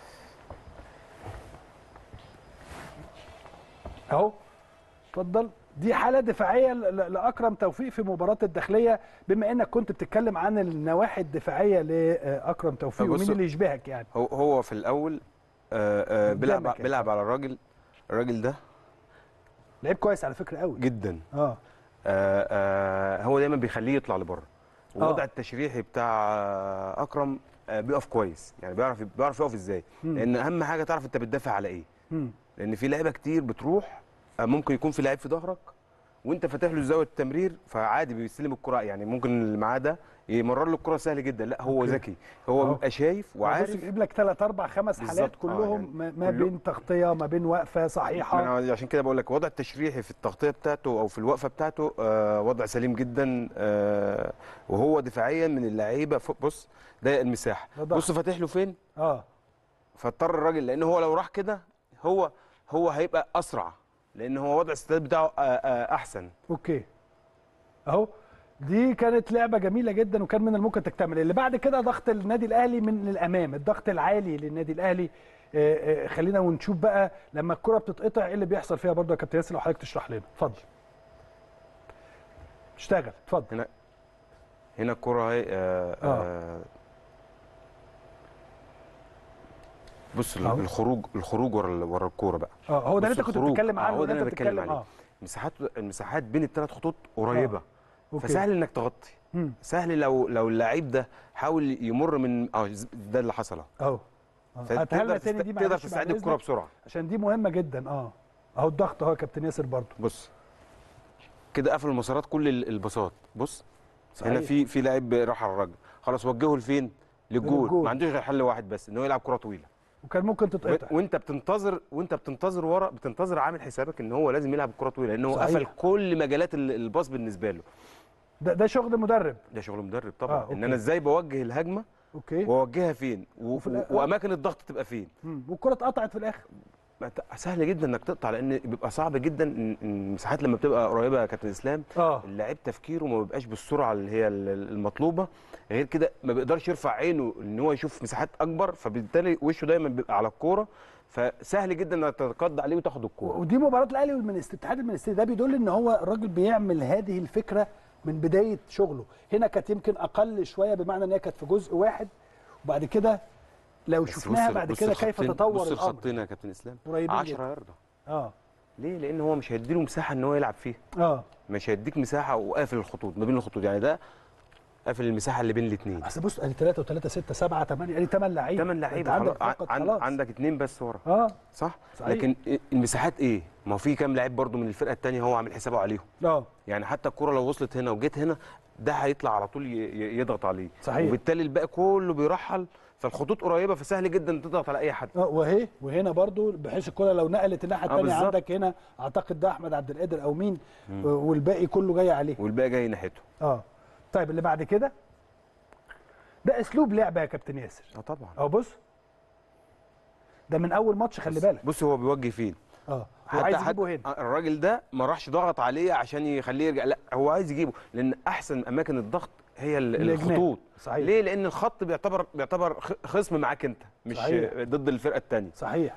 اهو اتفضل دي حاله دفاعيه ل- ل- لاكرم توفيق في مباراه الداخليه بما انك كنت بتتكلم عن النواحي الدفاعيه لاكرم توفيق بص- ومين اللي يشبهك يعني هو هو في الاول آه آه بيلعب قدامك يعني. بيلعب على الراجل الراجل ده لعيب كويس على فكره قوي جدا اه آه آه هو دايما بيخليه يطلع لبره والوضع آه. التشريحي بتاع آه، اكرم آه بيقف كويس يعني بيعرف بيعرف يقف ازاي مم. لان اهم حاجه تعرف انت بتدافع على ايه مم. لان في لعيبه كتير بتروح آه، ممكن يكون في لعيب في ظهرك وانت فاتح له زاويه التمرير فعادي بيستلم الكره يعني ممكن اللي معاه ده يمرر له الكره سهل جدا لا هو أوكي. ذكي هو أهو. بيبقى شايف بص وعارف يجيب لك ثلاث اربع خمس حالات بالظبط. آه، كلهم يعني ما- ما كله- بين تغطيه ما بين وقفه ما صحيحه انا عشان كده بقول لك الوضع التشريحي في التغطيه بتاعته او في الوقفه بتاعته آه وضع سليم جدا آه وهو دفاعيا من اللعيبه فوق- بص ضيق المساحه ده ضغط. بص فاتح له فين اه فاضطر الراجل لان هو لو راح كده هو هو هيبقى اسرع لان هو وضع الاستعداد بتاعه آه آه احسن اوكي اهو دي كانت لعبه جميله جدا وكان من الممكن تكتمل اللي بعد كده ضغط النادي الاهلي من الامام الضغط العالي للنادي الاهلي آه، آه، خلينا ونشوف بقى لما الكره بتتقطع ايه اللي بيحصل فيها برضه يا كابتن ياسر لو حضرتك تشرح لنا اتفضل اشتغل اتفضل هنا هنا الكره اهي آه آه بص ال- أهو. الخروج الخروج ورا ال- ورا الكوره بقى اه هو ده اللي بص انت كنت الخروج. بتتكلم آه، عنه هو وده ده اللي انت انا بتكلم بتتكلم عليه اه مساحات المساحات بين الثلاث خطوط قريبه أوكي. فسهل انك تغطي مم. سهل لو لو اللعيب ده حاول يمر من اه ز- ده اللي حصل اهو اهو آه. هاتها فتقدر لنا تاني تست- دي تقدر معلش تستعد بعد الكره إذنك، بسرعه عشان دي مهمه جدا اه اهو الضغط اهو يا كابتن ياسر برضه بص كده قفل المسارات كل ال- الباصات بص صحيح. هنا في في لعيب راح على الراجل خلاص وجهه لفين للجول للجول. ما عندوش غير حل واحد بس ان هو يلعب كره طويله وكان ممكن و- تتقطع وانت بتنتظر وانت بتنتظر ورا بتنتظر عامل حسابك ان هو لازم يلعب كره طويله لان هو صحيح. قفل كل مجالات ال- الباص بالنسبه له ده, ده شغل مدرب ده شغل مدرب طبعا آه، ان أوكي. انا ازاي بوجه الهجمه اوكي واوجهها فين و... وفي الآ- واماكن الضغط تبقى فين مم. والكره اتقطعت في الاخر ما ت- سهل جدا انك تقطع لان بيبقى صعب جدا ان إن المساحات لما بتبقى قريبه يا كابتن اسلام اه اللاعب تفكيره ما بيبقاش بالسرعه اللي هي ال- ال- المطلوبه غير كده ما بيقدرش يرفع عينه ان هو يشوف مساحات اكبر فبالتالي وشه دايما بيبقى على الكوره فسهل جدا انك تتقضى عليه وتاخد الكوره ودي مباراه الاهلي والمنستير الاتحاد المنستير ده بيدل ان هو الراجل بيعمل هذه الفكره من بدايه شغله هنا كانت يمكن اقل شويه بمعنى ان هي كانت في جزء واحد وبعد كده لو بس شفناها بص- بعد بص كده كيف الخطين- تطور بص الامر الخطين يا كابتن اسلام قريبين 10 جدا. ياردة اه ليه لان هو مش هيديله مساحه ان هو يلعب فيها اه مش هيديك مساحه وقافل الخطوط ما بين الخطوط يعني ده قافل المساحه اللي بين الاثنين اصل بص ادي 3 و3 6 7 8 ادي 8 لعيبه ثمان انت لعيبه عندك خلاص فقط عن- خلاص عندك اثنين بس ورا اه صح صحيح. لكن المساحات ايه ما هو في كام لعيب برضو من الفرقه الثانيه هو عامل حسابه عليهم اه يعني حتى الكره لو وصلت هنا وجيت هنا ده هيطلع على طول ي- ي- يضغط عليه صحيح. وبالتالي الباقي كله بيرحل فالخطوط قريبه فسهل جدا تضغط على اي حد اه وهي وهنا برضو بحيث الكره لو نقلت الناحيه آه، الثانيه بالظبط. عندك هنا اعتقد ده احمد عبد القادر او مين آه، والباقي كله جاي عليه والباقي جاي ناحيته اه طيب اللي بعد كده ده اسلوب لعبه يا كابتن ياسر اه طبعا اهو بص ده من اول ماتش خلي بص- بالك بص هو بيوجه فين اه هو حتى عايز حتى يجيبه هنا الراجل ده ما راحش ضغط عليه عشان يخليه يرجع لا هو عايز يجيبه لان احسن اماكن الضغط هي ال- الإجناب. الخطوط صحيح. ليه لان الخط بيعتبر بيعتبر خ- خصم معاك انت مش صحيح. ضد الفرقه الثانيه صحيح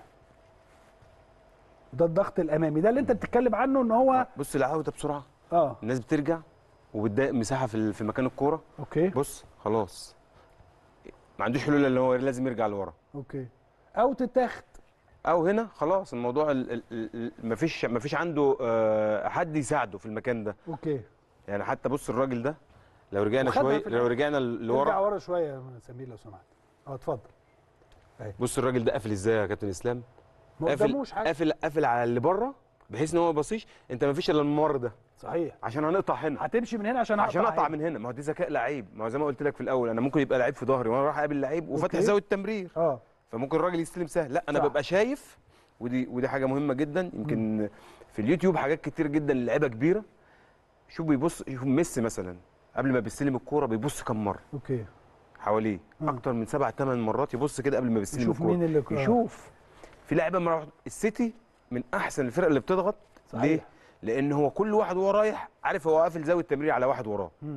ده الضغط الامامي ده اللي انت بتتكلم عنه ان هو بص العوده بسرعه اه الناس بترجع وبتضايق مساحه في ال- في مكان الكوره اوكي بص خلاص ما عندوش حلول الا هو لازم يرجع لورا اوكي او تتاخد او هنا خلاص الموضوع ال- ال- ال- مفيش مفيش عنده آه، حد يساعده في المكان ده اوكي يعني حتى بص الراجل ده لو رجعنا وخدها شويه في لو الآخر. رجعنا ارجع لورا ورا شويه يا سمير لو سمحت اه اتفضل بص الراجل ده قافل ازاي يا كابتن اسلام ما قافل قداموش حاجه قافل قافل على اللي بره بحيث ان هو ما يبصيش انت ما فيش الا الممر ده صحيح عشان هنقطع هنا هتمشي من هنا عشان اقطع عشان اقطع هنا. من هنا ما هو دي ذكاء لعيب ما هو زي ما قلت لك في الاول انا ممكن يبقى لعيب في ظهري وانا رايح اقابل لعيب وفاتح أوكي. زاويه تمرير اه فممكن الراجل يستلم سهل لا انا صح. ببقى شايف ودي ودي حاجه مهمه جدا يمكن في اليوتيوب حاجات كتير جدا للعيبه كبيره شوف بيبص شوف ميسي مثلا قبل ما بيستلم الكوره بيبص كم مره اوكي حواليه اكتر من سبع ثمان مرات يبص كده قبل ما بيستلم يشوف الكوره مين اللي- آه. يشوف في لعيبه مرة السيتي من احسن الفرق اللي بتضغط صحيح. ليه لان هو كل واحد وهو رايح عارف هو قافل زاويه التمرير على واحد وراه مم.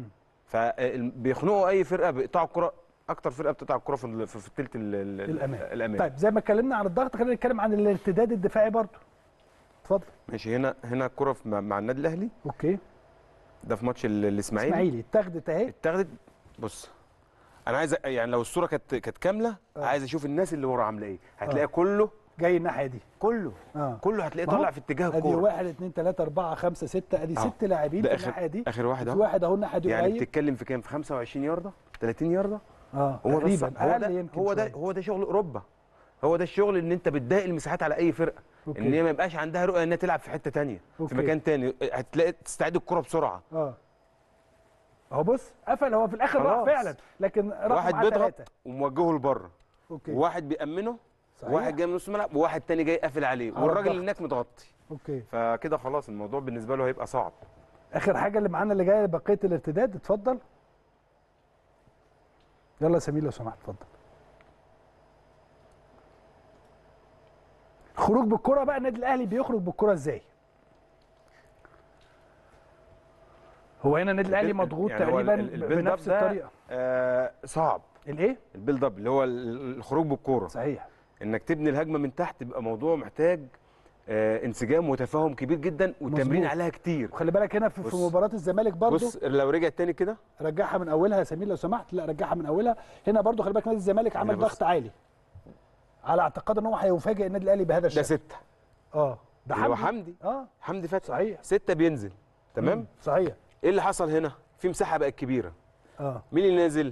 فبيخنقوا اي فرقه بيقطعوا الكره اكتر فرقه بتقطع الكره في ال- في في الثلث الامان الامان طيب زي ما اتكلمنا عن الضغط خلينا نتكلم عن الارتداد الدفاعي برضه اتفضل ماشي هنا هنا الكره في- مع مع النادي الاهلي اوكي ده في ماتش ال- الاسماعيلي اسماعيلي اتاخدت اهي اتاخدت بص انا عايز أ- يعني لو الصوره كانت كانت كامله آه. عايز اشوف الناس اللي ورا عامله ايه هتلاقي آه. كله جاي الناحيه دي كله اه كله هتلاقيه ما هو طالع في اتجاه ادي الكوره واحد اثنين ثلاثة أربعة خمسة ستة ادي أهو. ست لاعبين ده في آخر- الناحية دي اخر واحد في اهو واحد اهو الناحية دي يعني قريب بتتكلم في كام في 25 يارده 30 يارده اه هو ده تقريبا الص- هو أقل ده يمكن هو ده شوية. هو ده شغل اوروبا هو ده الشغل ان انت بتضايق المساحات على اي فرقه أوكي. ان هي ما يبقاش عندها رؤيه انها تلعب في حته تانية أوكي. في مكان تاني هتلاقي تستعيد الكره بسرعه اه اهو بص قفل هو في الاخر راح خلاص. فعلا لكن راح واحد معاه بيضغط ثلاثة. وموجهه لبره اوكي وواحد بيأمنه صحيح. وواحد جاي من نص الملعب وواحد تاني جاي قافل عليه على والراجل الضغط. اللي هناك متغطي اوكي فكده خلاص الموضوع بالنسبه له هيبقى صعب اخر حاجه اللي معانا اللي جايه بقيه الارتداد اتفضل يلا يا سمير لو سمحت اتفضل خروج بالكره بقى النادي الاهلي بيخرج بالكره ازاي هو هنا النادي الاهلي مضغوط يعني هو تقريبا ال- ال- البيلد اب بنفس ده، الطريقه آه صعب الايه البيلد اب اللي هو ال- الخروج بالكوره صحيح انك تبني الهجمه من تحت بيبقى موضوع محتاج آه انسجام وتفاهم كبير جدا والتمرين مظبوط. عليها كتير وخلي بالك هنا في, في بص. مباراه الزمالك برضو بص لو رجع تاني كده رجعها من اولها يا سمير لو سمحت لا رجعها من اولها هنا برضو خلي بالك نادي الزمالك عمل بص. ضغط عالي على اعتقاد ان هو هيفاجئ النادي الاهلي بهذا ده الشكل ستة اه ده اللي هو حمدي حمدي اه حمدي فتحي صحيح ستة بينزل تمام مم. صحيح ايه اللي حصل هنا في مساحه بقت كبيره اه مين اللي نازل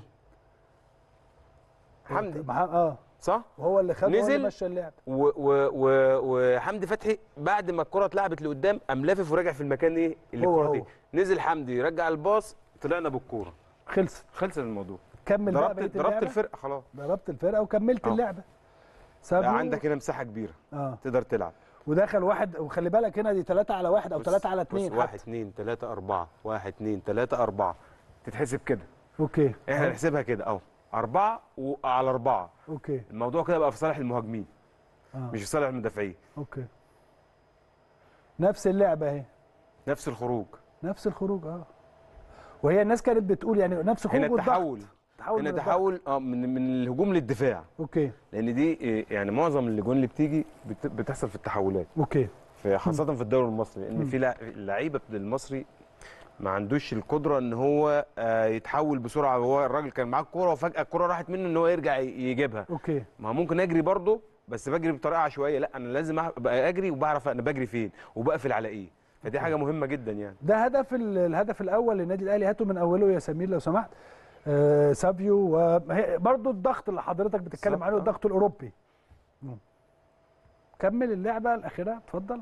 حمدي مع- اه صح وهو اللي خد هو نزل. اللي مشى اللعب و و و وحمدي فتحي بعد ما الكره اتلعبت لقدام قام لافف ورجع في المكان ايه اللي هو الكره دي هو. نزل حمدي رجع الباص طلعنا بالكوره خلص خلص الموضوع كمل بقى ضربت بقيه ضربت اللعبه الفرقه خلاص ضربت الفرقه وكملت آه. اللعبه بقى سابوا عندك هنا مساحه كبيره اه تقدر تلعب ودخل واحد وخلي بالك هنا دي 3 على واحد او بص- 3 على بص 2 واحد اثنين ثلاثة أربعة واحد اثنين ثلاثة أربعة تتحسب كده اوكي احنا آه. نحسبها كده أهو أربعة وعلى أربعة اوكي الموضوع كده بقى في صالح المهاجمين آه. مش في صالح المدافعين اوكي نفس اللعبه اهي نفس الخروج نفس الخروج اه وهي الناس كانت بتقول يعني نفس الخروج هنا والضغط. التحول تحول هنا من الضغط. تحول اه من من الهجوم للدفاع اوكي لان دي إيه، يعني معظم الاجوان اللي بتيجي بت- بتحصل في التحولات اوكي في خاصه في الدوري المصري لان مم. في لع- اللعيبه المصري ما عندوش القدره ان هو آه، يتحول بسرعه هو الراجل كان معاه الكوره وفجاه الكوره راحت منه ان هو يرجع ي- يجيبها اوكي ما هو ممكن اجري برضه بس بجري بطريقه عشوائيه لا انا لازم أح- ابقى اجري وبعرف انا بجري فين وبقفل على ايه فدي حاجه مهمه جدا يعني ده هدف ال- الهدف الاول للنادي الاهلي هاته من اوله يا سمير لو سمحت آه سافيو وهي برضو الضغط اللي حضرتك بتتكلم بالظبط، عنه آه. الضغط الاوروبي مم. كمل اللعبه الاخيره اتفضل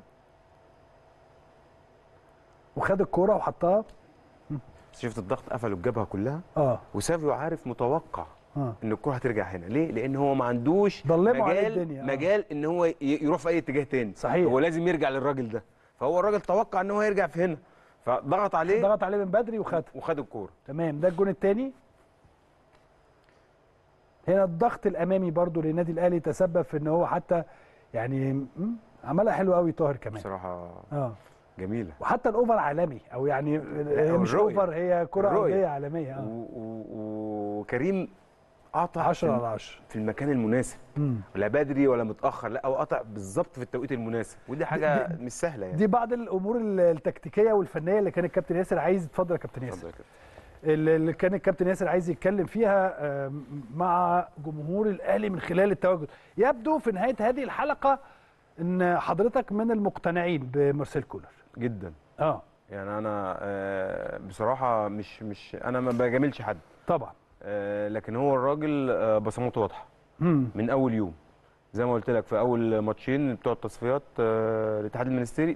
وخد الكوره وحطها شفت الضغط قفلوا الجبهه كلها اه وسافيو عارف متوقع اه ان الكره هترجع هنا ليه لان هو ما عندوش ضلموا عليه مجال الدنيا، آه. مجال ان هو ي- يروح في اي اتجاه تاني صحيح. هو لازم يرجع للراجل ده فهو الراجل توقع ان هو يرجع في هنا فضغط عليه ضغط عليه من بدري وخدها وخد الكوره تمام ده الجون الثاني هنا الضغط الامامي برضو للنادي الاهلي تسبب في ان هو حتى يعني مم، عملها حلو قوي طاهر كمان بصراحه اه جميله وحتى الاوفر عالمي او يعني هي مش الرؤية. اوفر هي كره الرؤية. ارضيه عالميه و- اه و- وكريم قطع 10 في- على 10 في المكان المناسب مم. لا بدري ولا متاخر لا هو قطع بالظبط في التوقيت المناسب ودي حاجه دي- مش سهله يعني دي بعض الامور ال- التكتيكيه والفنيه اللي كان الكابتن ياسر عايز اتفضل يا كابتن ياسر اتفضل يا كابتن. اللي اللي كان الكابتن ياسر عايز يتكلم فيها آم، مع جمهور الاهلي من خلال التواجد يبدو في نهايه هذه الحلقه ان حضرتك من المقتنعين بمارسيل كولر جدا اه يعني انا آه، بصراحه مش مش انا ما بجاملش حد طبعا آه، لكن هو الراجل آه، بصمته واضحه مم. من اول يوم زي ما قلت لك في اول ماتشين بتوع التصفيات آه، الاتحاد المنستيري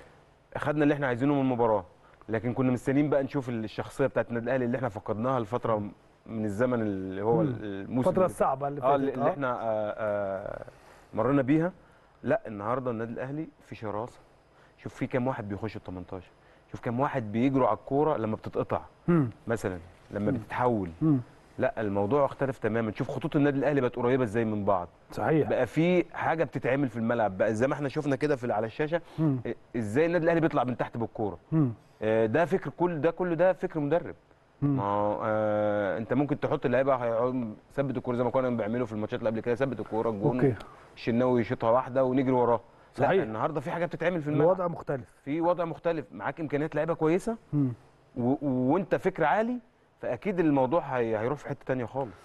خدنا اللي احنا عايزينه من المباراه لكن كنا مستنيين بقى نشوف الشخصيه بتاعت النادي الاهلي اللي احنا فقدناها لفتره من الزمن اللي هو مم. الموسم الفتره اللي الصعبه اللي اه فاتت اللي اللي احنا آه آه مرينا بيها لا النهارده النادي الاهلي في شراسه شوف في كام واحد بيخش ال 18 شوف كام واحد بيجروا على الكوره لما بتتقطع مم. مثلا لما بتتحول مم. لا الموضوع اختلف تماما شوف خطوط النادي الاهلي بقت قريبه ازاي من بعض صحيح بقى في حاجه بتتعمل في الملعب بقى زي ما احنا شفنا كده في على الشاشه مم. إيه، ازاي النادي الاهلي بيطلع من تحت بالكوره مم. آه، ده فكر كل ده كله ده فكر مدرب مم. ما هو آه انت ممكن تحط اللعيبه هيقعد- ثبت الكوره زي ما كنا بنعمله في الماتشات اللي قبل كده ثبت الكوره الجون اوكي الشناوي يشوطها واحده ونجري وراه صحيح. لا النهارده في حاجه بتتعمل في الملعب الوضع مختلف في وضع مختلف معاك امكانيات لعيبه كويسه مم. و... وانت فكر عالي فاكيد الموضوع هي... هيروح في حته تانية خالص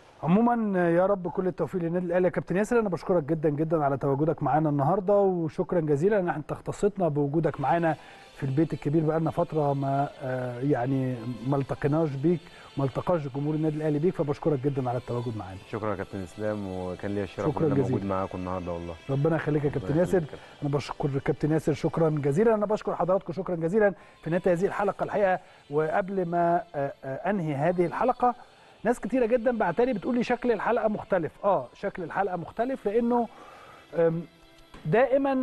عموما يا رب كل التوفيق للنادي الاهلي يا كابتن ياسر انا بشكرك جدا جدا على تواجدك معانا النهارده وشكرا جزيلا ان انت اختصتنا بوجودك معانا في البيت الكبير بقالنا فتره ما آه، يعني ما التقيناش بيك ما التقاش جمهور النادي الاهلي بيك فبشكرك جدا على التواجد معانا شكرا يا كابتن اسلام وكان ليا الشرف شكراً ان انا موجود جزيلاً. معاكم النهارده والله ربنا يخليك يا كابتن ربنا ياسر يخليك يا كابتن. انا بشكر الكابتن ياسر شكرا جزيلا انا بشكر حضراتكم شكرا جزيلا في نهايه هذه الحلقه الحقيقه وقبل ما آه، آه، انهي هذه الحلقه ناس كتيره جدا بعتلي بتقول لي شكل الحلقه مختلف اه شكل الحلقه مختلف لانه آم، دائما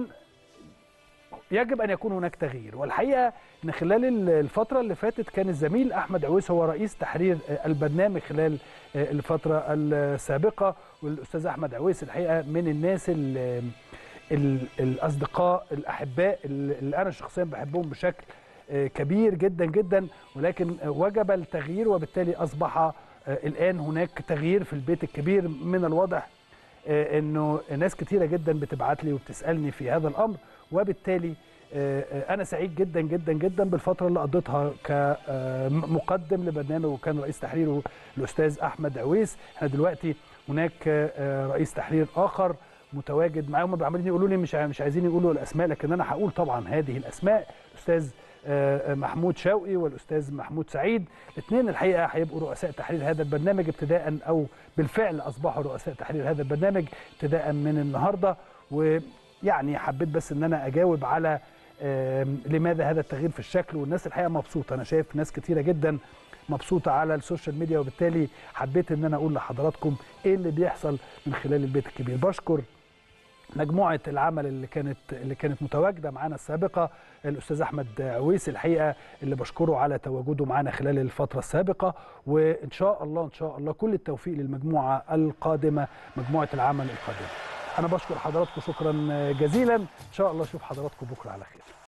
يجب ان يكون هناك تغيير والحقيقه ان خلال ال- الفتره اللي فاتت كان الزميل احمد عويس هو رئيس تحرير آه، البرنامج خلال آه، الفتره السابقه والاستاذ احمد عويس الحقيقه من الناس ال- ال- الاصدقاء الاحباء اللي انا شخصيا بحبهم بشكل آه، كبير جدا جدا ولكن آه، وجب التغيير وبالتالي اصبح آه، الان هناك تغيير في البيت الكبير من الواضح آه، انه ناس كتيره جدا بتبعت لي وبتسالني في هذا الامر وبالتالي آه، آه، انا سعيد جدا جدا جدا بالفتره اللي قضيتها كمقدم لبرنامج وكان رئيس تحريره الاستاذ احمد عويس احنا دلوقتي هناك آه، رئيس تحرير اخر متواجد معاهم عمالين يقولوا لي مش عا- مش عايزين يقولوا الاسماء لكن انا هقول طبعا هذه الاسماء الاستاذ آه، محمود شوقي والاستاذ محمود سعيد الاثنين الحقيقه هيبقوا رؤساء تحرير هذا البرنامج ابتداء او بالفعل اصبحوا رؤساء تحرير هذا البرنامج ابتداء من النهارده ويعني حبيت بس ان انا اجاوب على آم، لماذا هذا التغيير في الشكل والناس الحقيقه مبسوطه انا شايف ناس كتيره جدا مبسوطه على السوشيال ميديا وبالتالي حبيت ان انا اقول لحضراتكم ايه اللي بيحصل من خلال البيت الكبير بشكر مجموعه العمل اللي كانت اللي كانت متواجده معانا السابقه الاستاذ احمد عويس الحقيقه اللي بشكره على تواجده معانا خلال الفتره السابقه وان شاء الله ان شاء الله كل التوفيق للمجموعه القادمه مجموعه العمل القادمه انا بشكر حضراتكم شكرا جزيلا ان شاء الله اشوف حضراتكم بكره على خير